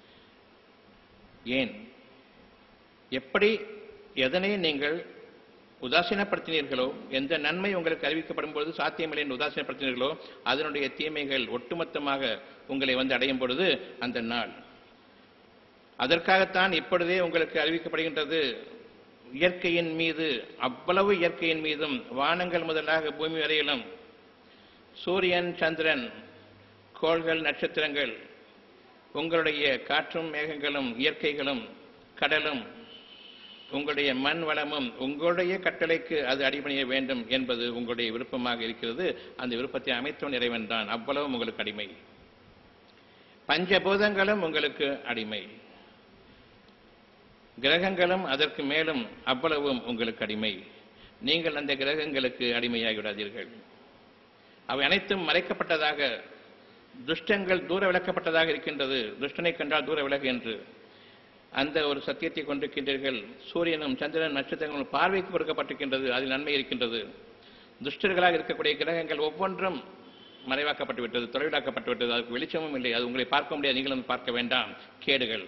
Speaker 1: ஏன் எப்படி எதனை நீங்கள் உதாசீனப்படுத்தினீர்களோ எந்த நன்மை உங்களுக்கு அறிவிக்கப்படும் பொழுது சாத்தியமில்லை என்று உதாசீனப்படுத்தினீர்களோ அதனுடைய தீமைகள் ஒட்டுமொத்தமாக உங்களை வந்து அடையும் பொழுது அந்த நாள் அதற்காகத்தான் இப்பொழுதே உங்களுக்கு அறிவிக்கப்படுகின்றது இயற்கையின் மீது அவ்வளவு இயற்கையின் மீதும் வானங்கள் முதலாக பூமி வரையிலும் சூரியன் சந்திரன் கோள்கள் நட்சத்திரங்கள் உங்களுடைய காற்றும் மேகங்களும் இயற்கைகளும் கடலும் உங்களுடைய மண் வளமும் உங்களுடைய கட்டளைக்கு அது அடிபணிய வேண்டும் என்பது உங்களுடைய விருப்பமாக இருக்கிறது அந்த விருப்பத்தை அமைத்தவன் இறைவன் தான் அவ்வளவு உங்களுக்கு அடிமை பஞ்சபூதங்களும் உங்களுக்கு அடிமை கிரகங்களும் அதற்கு மேலும் அவ்வளவும் உங்களுக்கு அடிமை நீங்கள் அந்த கிரகங்களுக்கு அடிமையாகி விடாதீர்கள் அவை அனைத்தும் மறைக்கப்பட்டதாக துஷ்டங்கள் தூர விளக்கப்பட்டதாக இருக்கின்றது துஷ்டனை கண்டால் தூர விலகு என்று அந்த ஒரு சத்தியத்தை கொண்டிருக்கின்றீர்கள் சூரியனும் சந்திரன் நட்சத்திரங்களும் பார்வைக்கு கொடுக்கப்பட்டிருக்கின்றது அதில் நன்மை இருக்கின்றது துஷ்டர்களாக இருக்கக்கூடிய கிரகங்கள் ஒவ்வொன்றும் மறைவாக்கப்பட்டு விட்டது தொலைவிலாக்கப்பட்டு விட்டது அதுக்கு வெளிச்சமும் இல்லை அது உங்களை பார்க்க முடியாது நீங்களும் பார்க்க வேண்டாம் கேடுகள்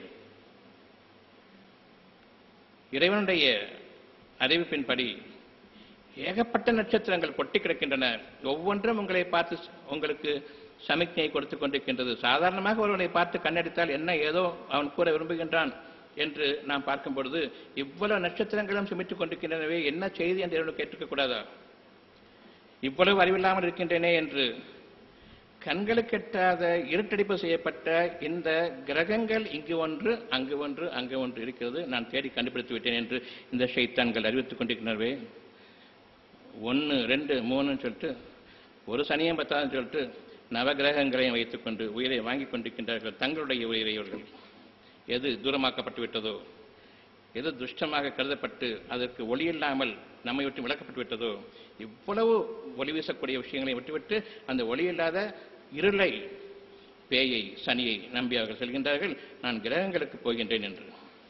Speaker 1: இறைவனுடைய அறிவிப்பின்படி ஏகப்பட்ட நட்சத்திரங்கள் கொட்டி கிடக்கின்றன ஒவ்வொன்றும் உங்களை பார்த்து உங்களுக்கு சமிக்ஞை கொடுத்து கொண்டிருக்கின்றது சாதாரணமாக ஒருவனை பார்த்து கண்ணடித்தால் என்ன ஏதோ அவன் கூற விரும்புகின்றான் என்று நாம் பார்க்கும் பொழுது இவ்வளவு நட்சத்திரங்களும் சுமித்துக் கொண்டிருக்கின்றனவே என்ன செய்தி என்று இறைவனுக்கு கேட்டிருக்க கூடாதா இவ்வளவு அறிவில்லாமல் இருக்கின்றனே என்று கண்களுக்கு எட்டாத இருட்டடிப்பு செய்யப்பட்ட இந்த கிரகங்கள் இங்கு ஒன்று அங்கு ஒன்று அங்கு ஒன்று இருக்கிறது நான் தேடி கண்டுபிடித்து விட்டேன் என்று இந்த ஷைத்தான்கள் அறிவித்துக் கொண்டிருக்கிறனவே ஒன்று ரெண்டு மூணுன்னு சொல்லிட்டு ஒரு சனியம் பத்தாதுன்னு சொல்லிட்டு நவகிரகங்களையும் வைத்துக்கொண்டு உயிரை வாங்கி கொண்டிருக்கின்றார்கள் தங்களுடைய உயிரை இவர்கள் எது தூரமாக்கப்பட்டு விட்டதோ எது துஷ்டமாக கருதப்பட்டு அதற்கு ஒளி இல்லாமல் நம்மை விட்டு விளக்கப்பட்டு விட்டதோ இவ்வளவு ஒளி வீசக்கூடிய விஷயங்களை விட்டுவிட்டு அந்த ஒளி இல்லாத இருளை பேயை சனியை நம்பி அவர்கள் செல்கின்றார்கள் நான் கிரகங்களுக்கு போகின்றேன் என்று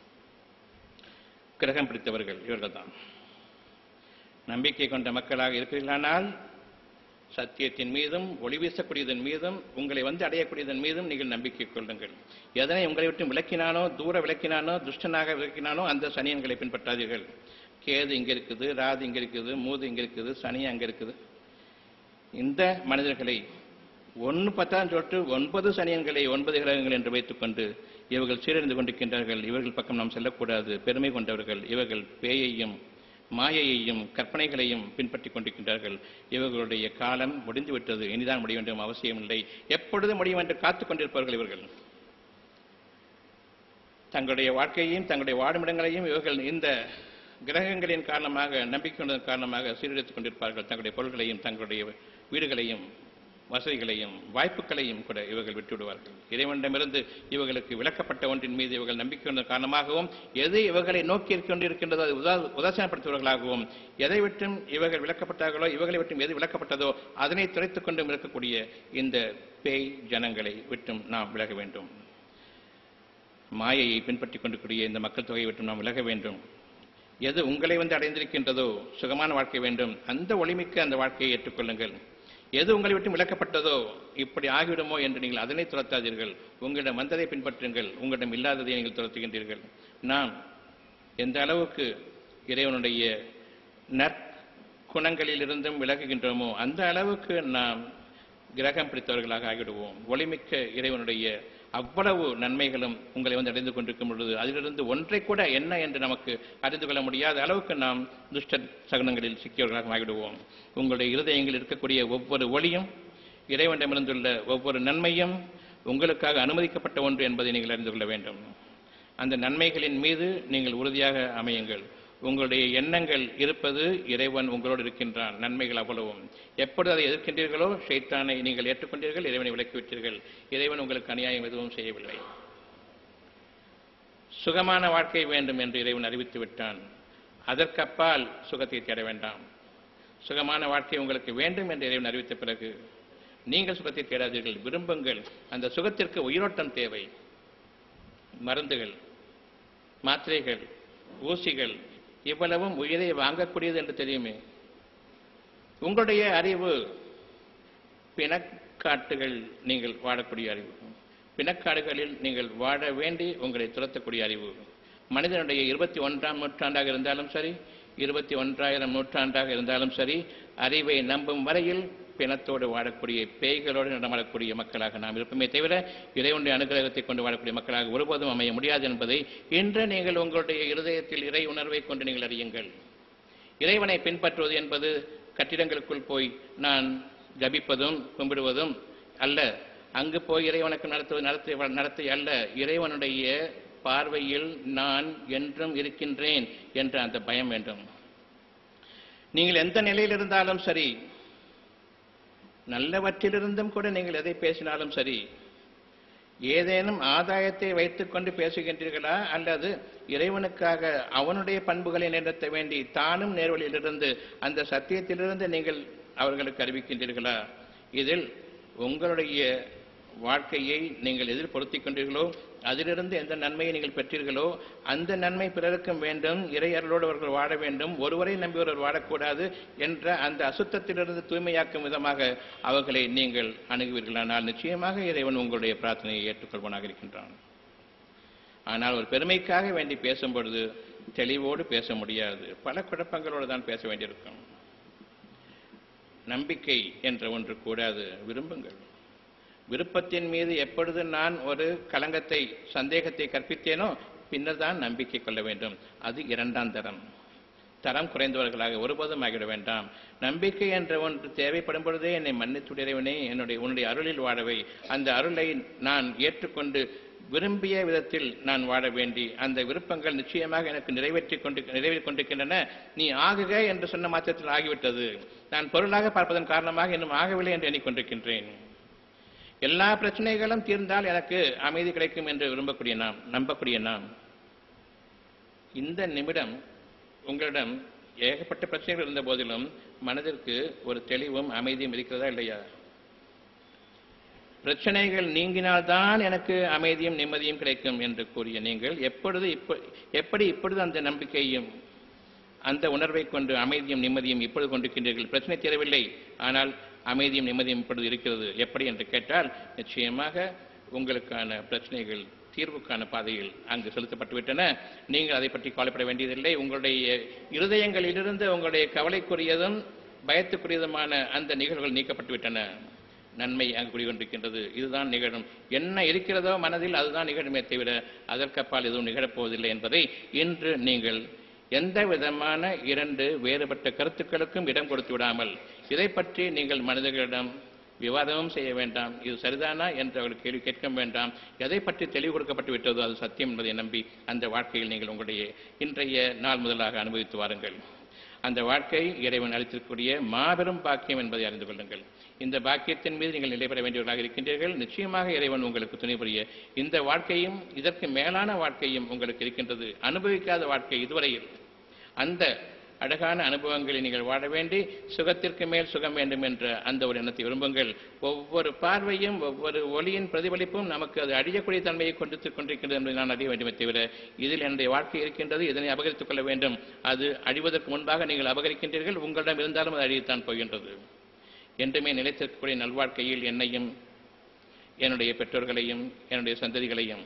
Speaker 1: கிரகம் பிடித்தவர்கள் இவர்கள்தான் நம்பிக்கை கொண்ட மக்களாக இருக்கிறீர்களானால் சத்தியத்தின் மீதும் ஒளி வீசக்கூடியதன் மீதும் உங்களை வந்து அடையக்கூடியதன் மீதும் நீங்கள் நம்பிக்கை கொள்ளுங்கள் எதனை உங்களை விட்டு விளக்கினானோ தூர விளக்கினானோ துஷ்டனாக விளக்கினானோ அந்த சனியன்களை பின்பற்றாதீர்கள் கேது இங்க இருக்குது ராது இங்க இருக்குது மூது இங்க இருக்குது சனி அங்க இருக்குது இந்த மனிதர்களை ஒன்று பத்தாம் சொல்லிட்டு ஒன்பது சனியன்களை ஒன்பது கிரகங்கள் என்று வைத்துக்கொண்டு இவர்கள் சீரழிந்து கொண்டிருக்கின்றார்கள் இவர்கள் பக்கம் நாம் செல்லக்கூடாது பெருமை கொண்டவர்கள் இவர்கள் பேயையும் மாயையையும் கற்பனைகளையும் பின்பற்றி கொண்டிருக்கின்றார்கள் இவர்களுடைய காலம் முடிந்துவிட்டது இனிதான் முடிய வேண்டும் அவசியமில்லை எப்பொழுது முடியும் என்று காத்துக் கொண்டிருப்பவர்கள் இவர்கள் தங்களுடைய வாழ்க்கையையும் தங்களுடைய வாழுமிடங்களையும் இவர்கள் இந்த கிரகங்களின் காரணமாக நம்பிக்கை கொண்டதன் காரணமாக சீரழித்துக் கொண்டிருப்பார்கள் தங்களுடைய பொருள்களையும் தங்களுடைய வீடுகளையும் வசதிகளையும் வாய்ப்புகளையும் கூட இவர்கள் விட்டுவிடுவார்கள் இறைவனிடமிருந்து இவர்களுக்கு விளக்கப்பட்ட ஒன்றின் மீது இவர்கள் நம்பிக்கை கொண்ட காரணமாகவும் எது இவர்களை நோக்கி கொண்டிருக்கின்றதோ அது உதா உதாசீனப்படுத்துவர்களாகவும் எதை விட்டும் இவர்கள் விளக்கப்பட்டார்களோ இவர்களை விட்டும் எது விளக்கப்பட்டதோ அதனை துரைத்துக் கொண்டும் இருக்கக்கூடிய இந்த பேய் ஜனங்களை விட்டும் நாம் விலக வேண்டும் மாயையை பின்பற்றிக் கொண்டிருக்கூடிய இந்த மக்கள் தொகையை விட்டும் நாம் விலக வேண்டும் எது உங்களை வந்து அடைந்திருக்கின்றதோ சுகமான வாழ்க்கை வேண்டும் அந்த ஒளிமிக்க அந்த வாழ்க்கையை ஏற்றுக்கொள்ளுங்கள் எது உங்களை விட்டு விளக்கப்பட்டதோ இப்படி ஆகிவிடுமோ என்று நீங்கள் அதனை துரத்தாதீர்கள் உங்களிடம் வந்ததை பின்பற்றுங்கள் உங்களிடம் இல்லாததை நீங்கள் துரத்துகின்றீர்கள் நாம் எந்த அளவுக்கு இறைவனுடைய நற்குணங்களிலிருந்தும் விலகுகின்றோமோ அந்த அளவுக்கு நாம் கிரகம் பிடித்தவர்களாக ஆகிவிடுவோம் ஒளிமிக்க இறைவனுடைய அவ்வளவு நன்மைகளும் உங்களை வந்து அடைந்து கொண்டிருக்கும் பொழுது அதிலிருந்து ஒன்றை கூட என்ன என்று நமக்கு அறிந்து கொள்ள முடியாத அளவுக்கு நாம் துஷ்ட சகனங்களில் சிக்கியவர்களாக ஆகிவிடுவோம் உங்களுடைய இருதயங்களில் இருக்கக்கூடிய ஒவ்வொரு ஒளியும் இறைவனிடமிருந்துள்ள ஒவ்வொரு நன்மையும் உங்களுக்காக அனுமதிக்கப்பட்ட ஒன்று என்பதை நீங்கள் அறிந்து கொள்ள வேண்டும் அந்த நன்மைகளின் மீது நீங்கள் உறுதியாக அமையுங்கள் உங்களுடைய எண்ணங்கள் இருப்பது இறைவன் உங்களோடு இருக்கின்றான் நன்மைகள் அவ்வளவும் எப்பொழுது அதை எதிர்க்கின்றீர்களோ ஷைத்தானை நீங்கள் ஏற்றுக்கொண்டீர்கள் இறைவனை விலக்கிவிட்டீர்கள் இறைவன் உங்களுக்கு அநியாயம் எதுவும் செய்யவில்லை சுகமான வாழ்க்கை வேண்டும் என்று இறைவன் அறிவித்து விட்டான் அதற்கப்பால் சுகத்தை தேட வேண்டாம் சுகமான வாழ்க்கை உங்களுக்கு வேண்டும் என்று இறைவன் அறிவித்த பிறகு நீங்கள் சுகத்தை தேடாதீர்கள் விரும்புங்கள் அந்த சுகத்திற்கு உயிரோட்டம் தேவை மருந்துகள் மாத்திரைகள் ஊசிகள் இவ்வளவும் உயிரை வாங்கக்கூடியது என்று தெரியுமே உங்களுடைய அறிவு பிணக்காட்டுகள் நீங்கள் வாழக்கூடிய அறிவு பிணக்காடுகளில் நீங்கள் வாழ வேண்டி உங்களை துரத்தக்கூடிய அறிவு மனிதனுடைய இருபத்தி ஒன்றாம் நூற்றாண்டாக இருந்தாலும் சரி இருபத்தி ஒன்றாயிரம் நூற்றாண்டாக இருந்தாலும் சரி அறிவை நம்பும் வரையில் பிணத்தோடு வாழக்கூடிய பேய்களோடு நடமாடக்கூடிய மக்களாக நாம் இருப்போமே தவிர இறைவனுடைய அனுகிரகத்தை கொண்டு வாழக்கூடிய மக்களாக ஒருபோதும் அமைய முடியாது என்பதை இன்று நீங்கள் உங்களுடைய இருதயத்தில் இறை உணர்வை கொண்டு நீங்கள் அறியுங்கள் இறைவனை பின்பற்றுவது என்பது கட்டிடங்களுக்குள் போய் நான் ஜபிப்பதும் கும்பிடுவதும் அல்ல அங்கு போய் இறைவனுக்கு நடத்துவது நடத்த நடத்தை அல்ல இறைவனுடைய பார்வையில் நான் என்றும் இருக்கின்றேன் என்ற அந்த பயம் வேண்டும் நீங்கள் எந்த நிலையில் இருந்தாலும் சரி நல்லவற்றிலிருந்தும் கூட நீங்கள் எதை பேசினாலும் சரி ஏதேனும் ஆதாயத்தை வைத்துக்கொண்டு பேசுகின்றீர்களா அல்லது இறைவனுக்காக அவனுடைய பண்புகளை நிறுத்த வேண்டி தானும் நேர்வழியிலிருந்து அந்த சத்தியத்திலிருந்து நீங்கள் அவர்களுக்கு அறிவிக்கின்றீர்களா இதில் உங்களுடைய வாழ்க்கையை நீங்கள் எதில் பொருத்திக் கொண்டீர்களோ அதிலிருந்து எந்த நன்மையை நீங்கள் பெற்றீர்களோ அந்த நன்மை பிறருக்கும் வேண்டும் இறையர்களோடு அவர்கள் வாழ வேண்டும் ஒருவரை நம்பி ஒருவர் வாழக்கூடாது என்ற அந்த அசுத்தத்திலிருந்து தூய்மையாக்கும் விதமாக அவர்களை நீங்கள் அணுகுவீர்களானால் நிச்சயமாக இறைவன் உங்களுடைய பிரார்த்தனையை ஏற்றுக்கொள்வனாக இருக்கின்றான் ஆனால் ஒரு பெருமைக்காக வேண்டி பேசும் பொழுது தெளிவோடு பேச முடியாது பல குழப்பங்களோடு தான் பேச வேண்டியிருக்கும் நம்பிக்கை என்ற ஒன்று கூடாது விரும்புங்கள் விருப்பத்தின் மீது எப்பொழுது நான் ஒரு கலங்கத்தை சந்தேகத்தை கற்பித்தேனோ பின்னர் தான் நம்பிக்கை கொள்ள வேண்டும் அது இரண்டாம் தரம் தரம் குறைந்தவர்களாக ஒருபோதும் ஆகிவிட வேண்டாம் நம்பிக்கை என்ற ஒன்று தேவைப்படும் பொழுதே என்னை மன்னித்துடையவனே என்னுடைய உன்னுடைய அருளில் வாழவை அந்த அருளை நான் ஏற்றுக்கொண்டு விரும்பிய விதத்தில் நான் வாழ வேண்டி அந்த விருப்பங்கள் நிச்சயமாக எனக்கு நிறைவேற்றி கொண்டு நிறைவேறிக் கொண்டிருக்கின்றன நீ ஆகுக என்று சொன்ன மாத்திரத்தில் ஆகிவிட்டது நான் பொருளாக பார்ப்பதன் காரணமாக இன்னும் ஆகவில்லை என்று எண்ணிக்கொண்டிருக்கின்றேன் எல்லா பிரச்சனைகளும் தீர்ந்தால் எனக்கு அமைதி கிடைக்கும் என்று விரும்பக்கூடிய நாம் நம்பக்கூடிய நாம் இந்த நிமிடம் உங்களிடம் ஏகப்பட்ட பிரச்சனைகள் இருந்த போதிலும் மனதிற்கு ஒரு தெளிவும் அமைதியும் இருக்கிறதா இல்லையா பிரச்சனைகள் நீங்கினால்தான் எனக்கு அமைதியும் நிம்மதியும் கிடைக்கும் என்று கூறிய நீங்கள் எப்பொழுது இப்ப எப்படி இப்பொழுது அந்த நம்பிக்கையும் அந்த உணர்வை கொண்டு அமைதியும் நிம்மதியும் இப்பொழுது கொண்டிருக்கின்றீர்கள் பிரச்சனை தீரவில்லை ஆனால் அமைதியும் நிம்மதியும் இப்பொழுது இருக்கிறது எப்படி என்று கேட்டால் நிச்சயமாக உங்களுக்கான பிரச்சனைகள் தீர்வுக்கான பாதையில் அங்கு செலுத்தப்பட்டுவிட்டன நீங்கள் அதை பற்றி கவலைப்பட வேண்டியதில்லை உங்களுடைய இருதயங்களிலிருந்து உங்களுடைய கவலைக்குரியதும் பயத்துக்குரியதுமான அந்த நிகழ்வுகள் நீக்கப்பட்டுவிட்டன நன்மை அங்கு குடிகொண்டிருக்கின்றது இதுதான் நிகழும் என்ன இருக்கிறதோ மனதில் அதுதான் நிகழுமே தவிர அதற்கப்பால் எதுவும் நிகழப்போவதில்லை என்பதை இன்று நீங்கள் எந்த விதமான இரண்டு வேறுபட்ட கருத்துக்களுக்கும் இடம் கொடுத்து விடாமல் இதை பற்றி நீங்கள் மனிதர்களிடம் விவாதமும் செய்ய வேண்டாம் இது சரிதானா என்று அவர்கள் கேள்வி கேட்க வேண்டாம் எதை பற்றி தெளிவு கொடுக்கப்பட்டு விட்டதோ அது சத்தியம் என்பதை நம்பி அந்த வாழ்க்கையில் நீங்கள் உங்களுடைய இன்றைய நாள் முதலாக அனுபவித்து வாருங்கள் அந்த வாழ்க்கை இறைவன் அளித்திருக்கக்கூடிய மாபெரும் பாக்கியம் என்பதை அறிந்து கொள்ளுங்கள் இந்த பாக்கியத்தின் மீது நீங்கள் நிலை பெற வேண்டியவர்களாக இருக்கின்றீர்கள் நிச்சயமாக இறைவன் உங்களுக்கு துணை புரிய இந்த வாழ்க்கையும் இதற்கு மேலான வாழ்க்கையும் உங்களுக்கு இருக்கின்றது அனுபவிக்காத வாழ்க்கை இதுவரையில் அந்த அழகான அனுபவங்களை நீங்கள் வாழ வேண்டி சுகத்திற்கு மேல் சுகம் வேண்டும் என்ற அந்த ஒரு எண்ணத்தை விரும்புங்கள் ஒவ்வொரு பார்வையும் ஒவ்வொரு ஒளியின் பிரதிபலிப்பும் நமக்கு அது அழியக்கூடிய தன்மையை கொண்டு கொண்டிருக்கின்றது என்பதை நான் அறிய வேண்டுமே தவிர இதில் என்னுடைய வாழ்க்கை இருக்கின்றது இதனை அபகரித்துக் கொள்ள வேண்டும் அது அழிவதற்கு முன்பாக நீங்கள் அபகரிக்கின்றீர்கள் உங்களிடம் இருந்தாலும் அது அழியத்தான் போகின்றது என்றுமே நிலைத்திருக்கக்கூடிய நல்வாழ்க்கையில் என்னையும் என்னுடைய பெற்றோர்களையும் என்னுடைய சந்ததிகளையும்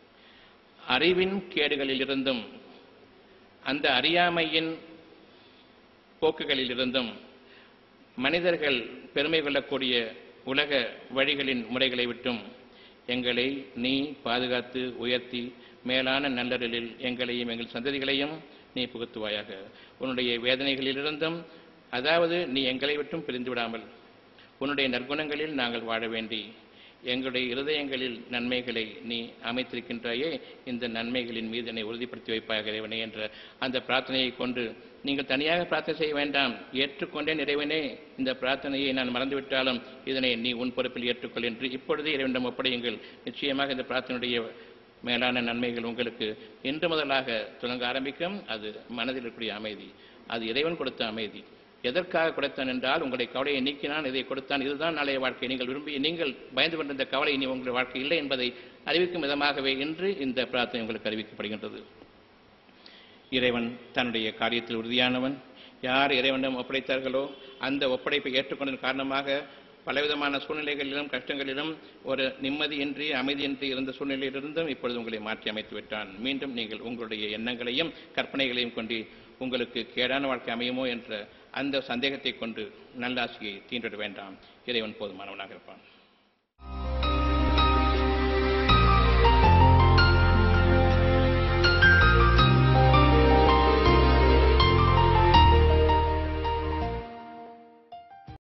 Speaker 1: அறிவின் கேடுகளிலிருந்தும் அந்த அறியாமையின் போக்குகளிலிருந்தும் மனிதர்கள் பெருமை கொள்ளக்கூடிய உலக வழிகளின் முறைகளை விட்டும் எங்களை நீ பாதுகாத்து உயர்த்தி மேலான நல்லறிலில் எங்களையும் எங்கள் சந்ததிகளையும் நீ புகுத்துவாயாக உன்னுடைய வேதனைகளிலிருந்தும் அதாவது நீ எங்களை விட்டும் பிரிந்து விடாமல் உன்னுடைய நற்குணங்களில் நாங்கள் வாழ வேண்டி எங்களுடைய இருதயங்களில் நன்மைகளை நீ அமைத்திருக்கின்றாயே இந்த நன்மைகளின் மீது என்னை உறுதிப்படுத்தி வைப்பாக இறைவனே என்ற அந்த பிரார்த்தனையை கொண்டு நீங்கள் தனியாக பிரார்த்தனை செய்ய வேண்டாம் ஏற்றுக்கொண்டேன் இறைவனே இந்த பிரார்த்தனையை நான் மறந்துவிட்டாலும் இதனை நீ உன் பொறுப்பில் ஏற்றுக்கொள் என்று இப்பொழுதே இறைவனிடம் ஒப்படையுங்கள் நிச்சயமாக இந்த பிரார்த்தனையுடைய மேலான நன்மைகள் உங்களுக்கு இன்று முதலாக தொடங்க ஆரம்பிக்கும் அது மனதில் இருக்கக்கூடிய அமைதி அது இறைவன் கொடுத்த அமைதி எதற்காக கொடுத்தான் என்றால் உங்களுடைய கவலையை நீக்கினான் இதை கொடுத்தான் இதுதான் நாளைய வாழ்க்கை நீங்கள் விரும்பி நீங்கள் பயந்து கொண்டிருந்த கவலை இனி உங்களுடைய வாழ்க்கை இல்லை என்பதை அறிவிக்கும் விதமாகவே இன்று இந்த பிரார்த்தனை உங்களுக்கு அறிவிக்கப்படுகின்றது இறைவன் தன்னுடைய காரியத்தில் உறுதியானவன் யார் இறைவனிடம் ஒப்படைத்தார்களோ அந்த ஒப்படைப்பை ஏற்றுக்கொண்டதன் காரணமாக பலவிதமான சூழ்நிலைகளிலும் கஷ்டங்களிலும் ஒரு நிம்மதியின்றி அமைதியின்றி இருந்த சூழ்நிலையிலிருந்தும் இப்பொழுது உங்களை மாற்றி அமைத்து விட்டான் மீண்டும் நீங்கள் உங்களுடைய எண்ணங்களையும் கற்பனைகளையும் கொண்டு உங்களுக்கு கேடான வாழ்க்கை அமையுமோ என்ற அந்த சந்தேகத்தை கொண்டு நல்லாசியை தீண்டிட வேண்டாம் இறைவன் போதுமானவனாக இருப்பான்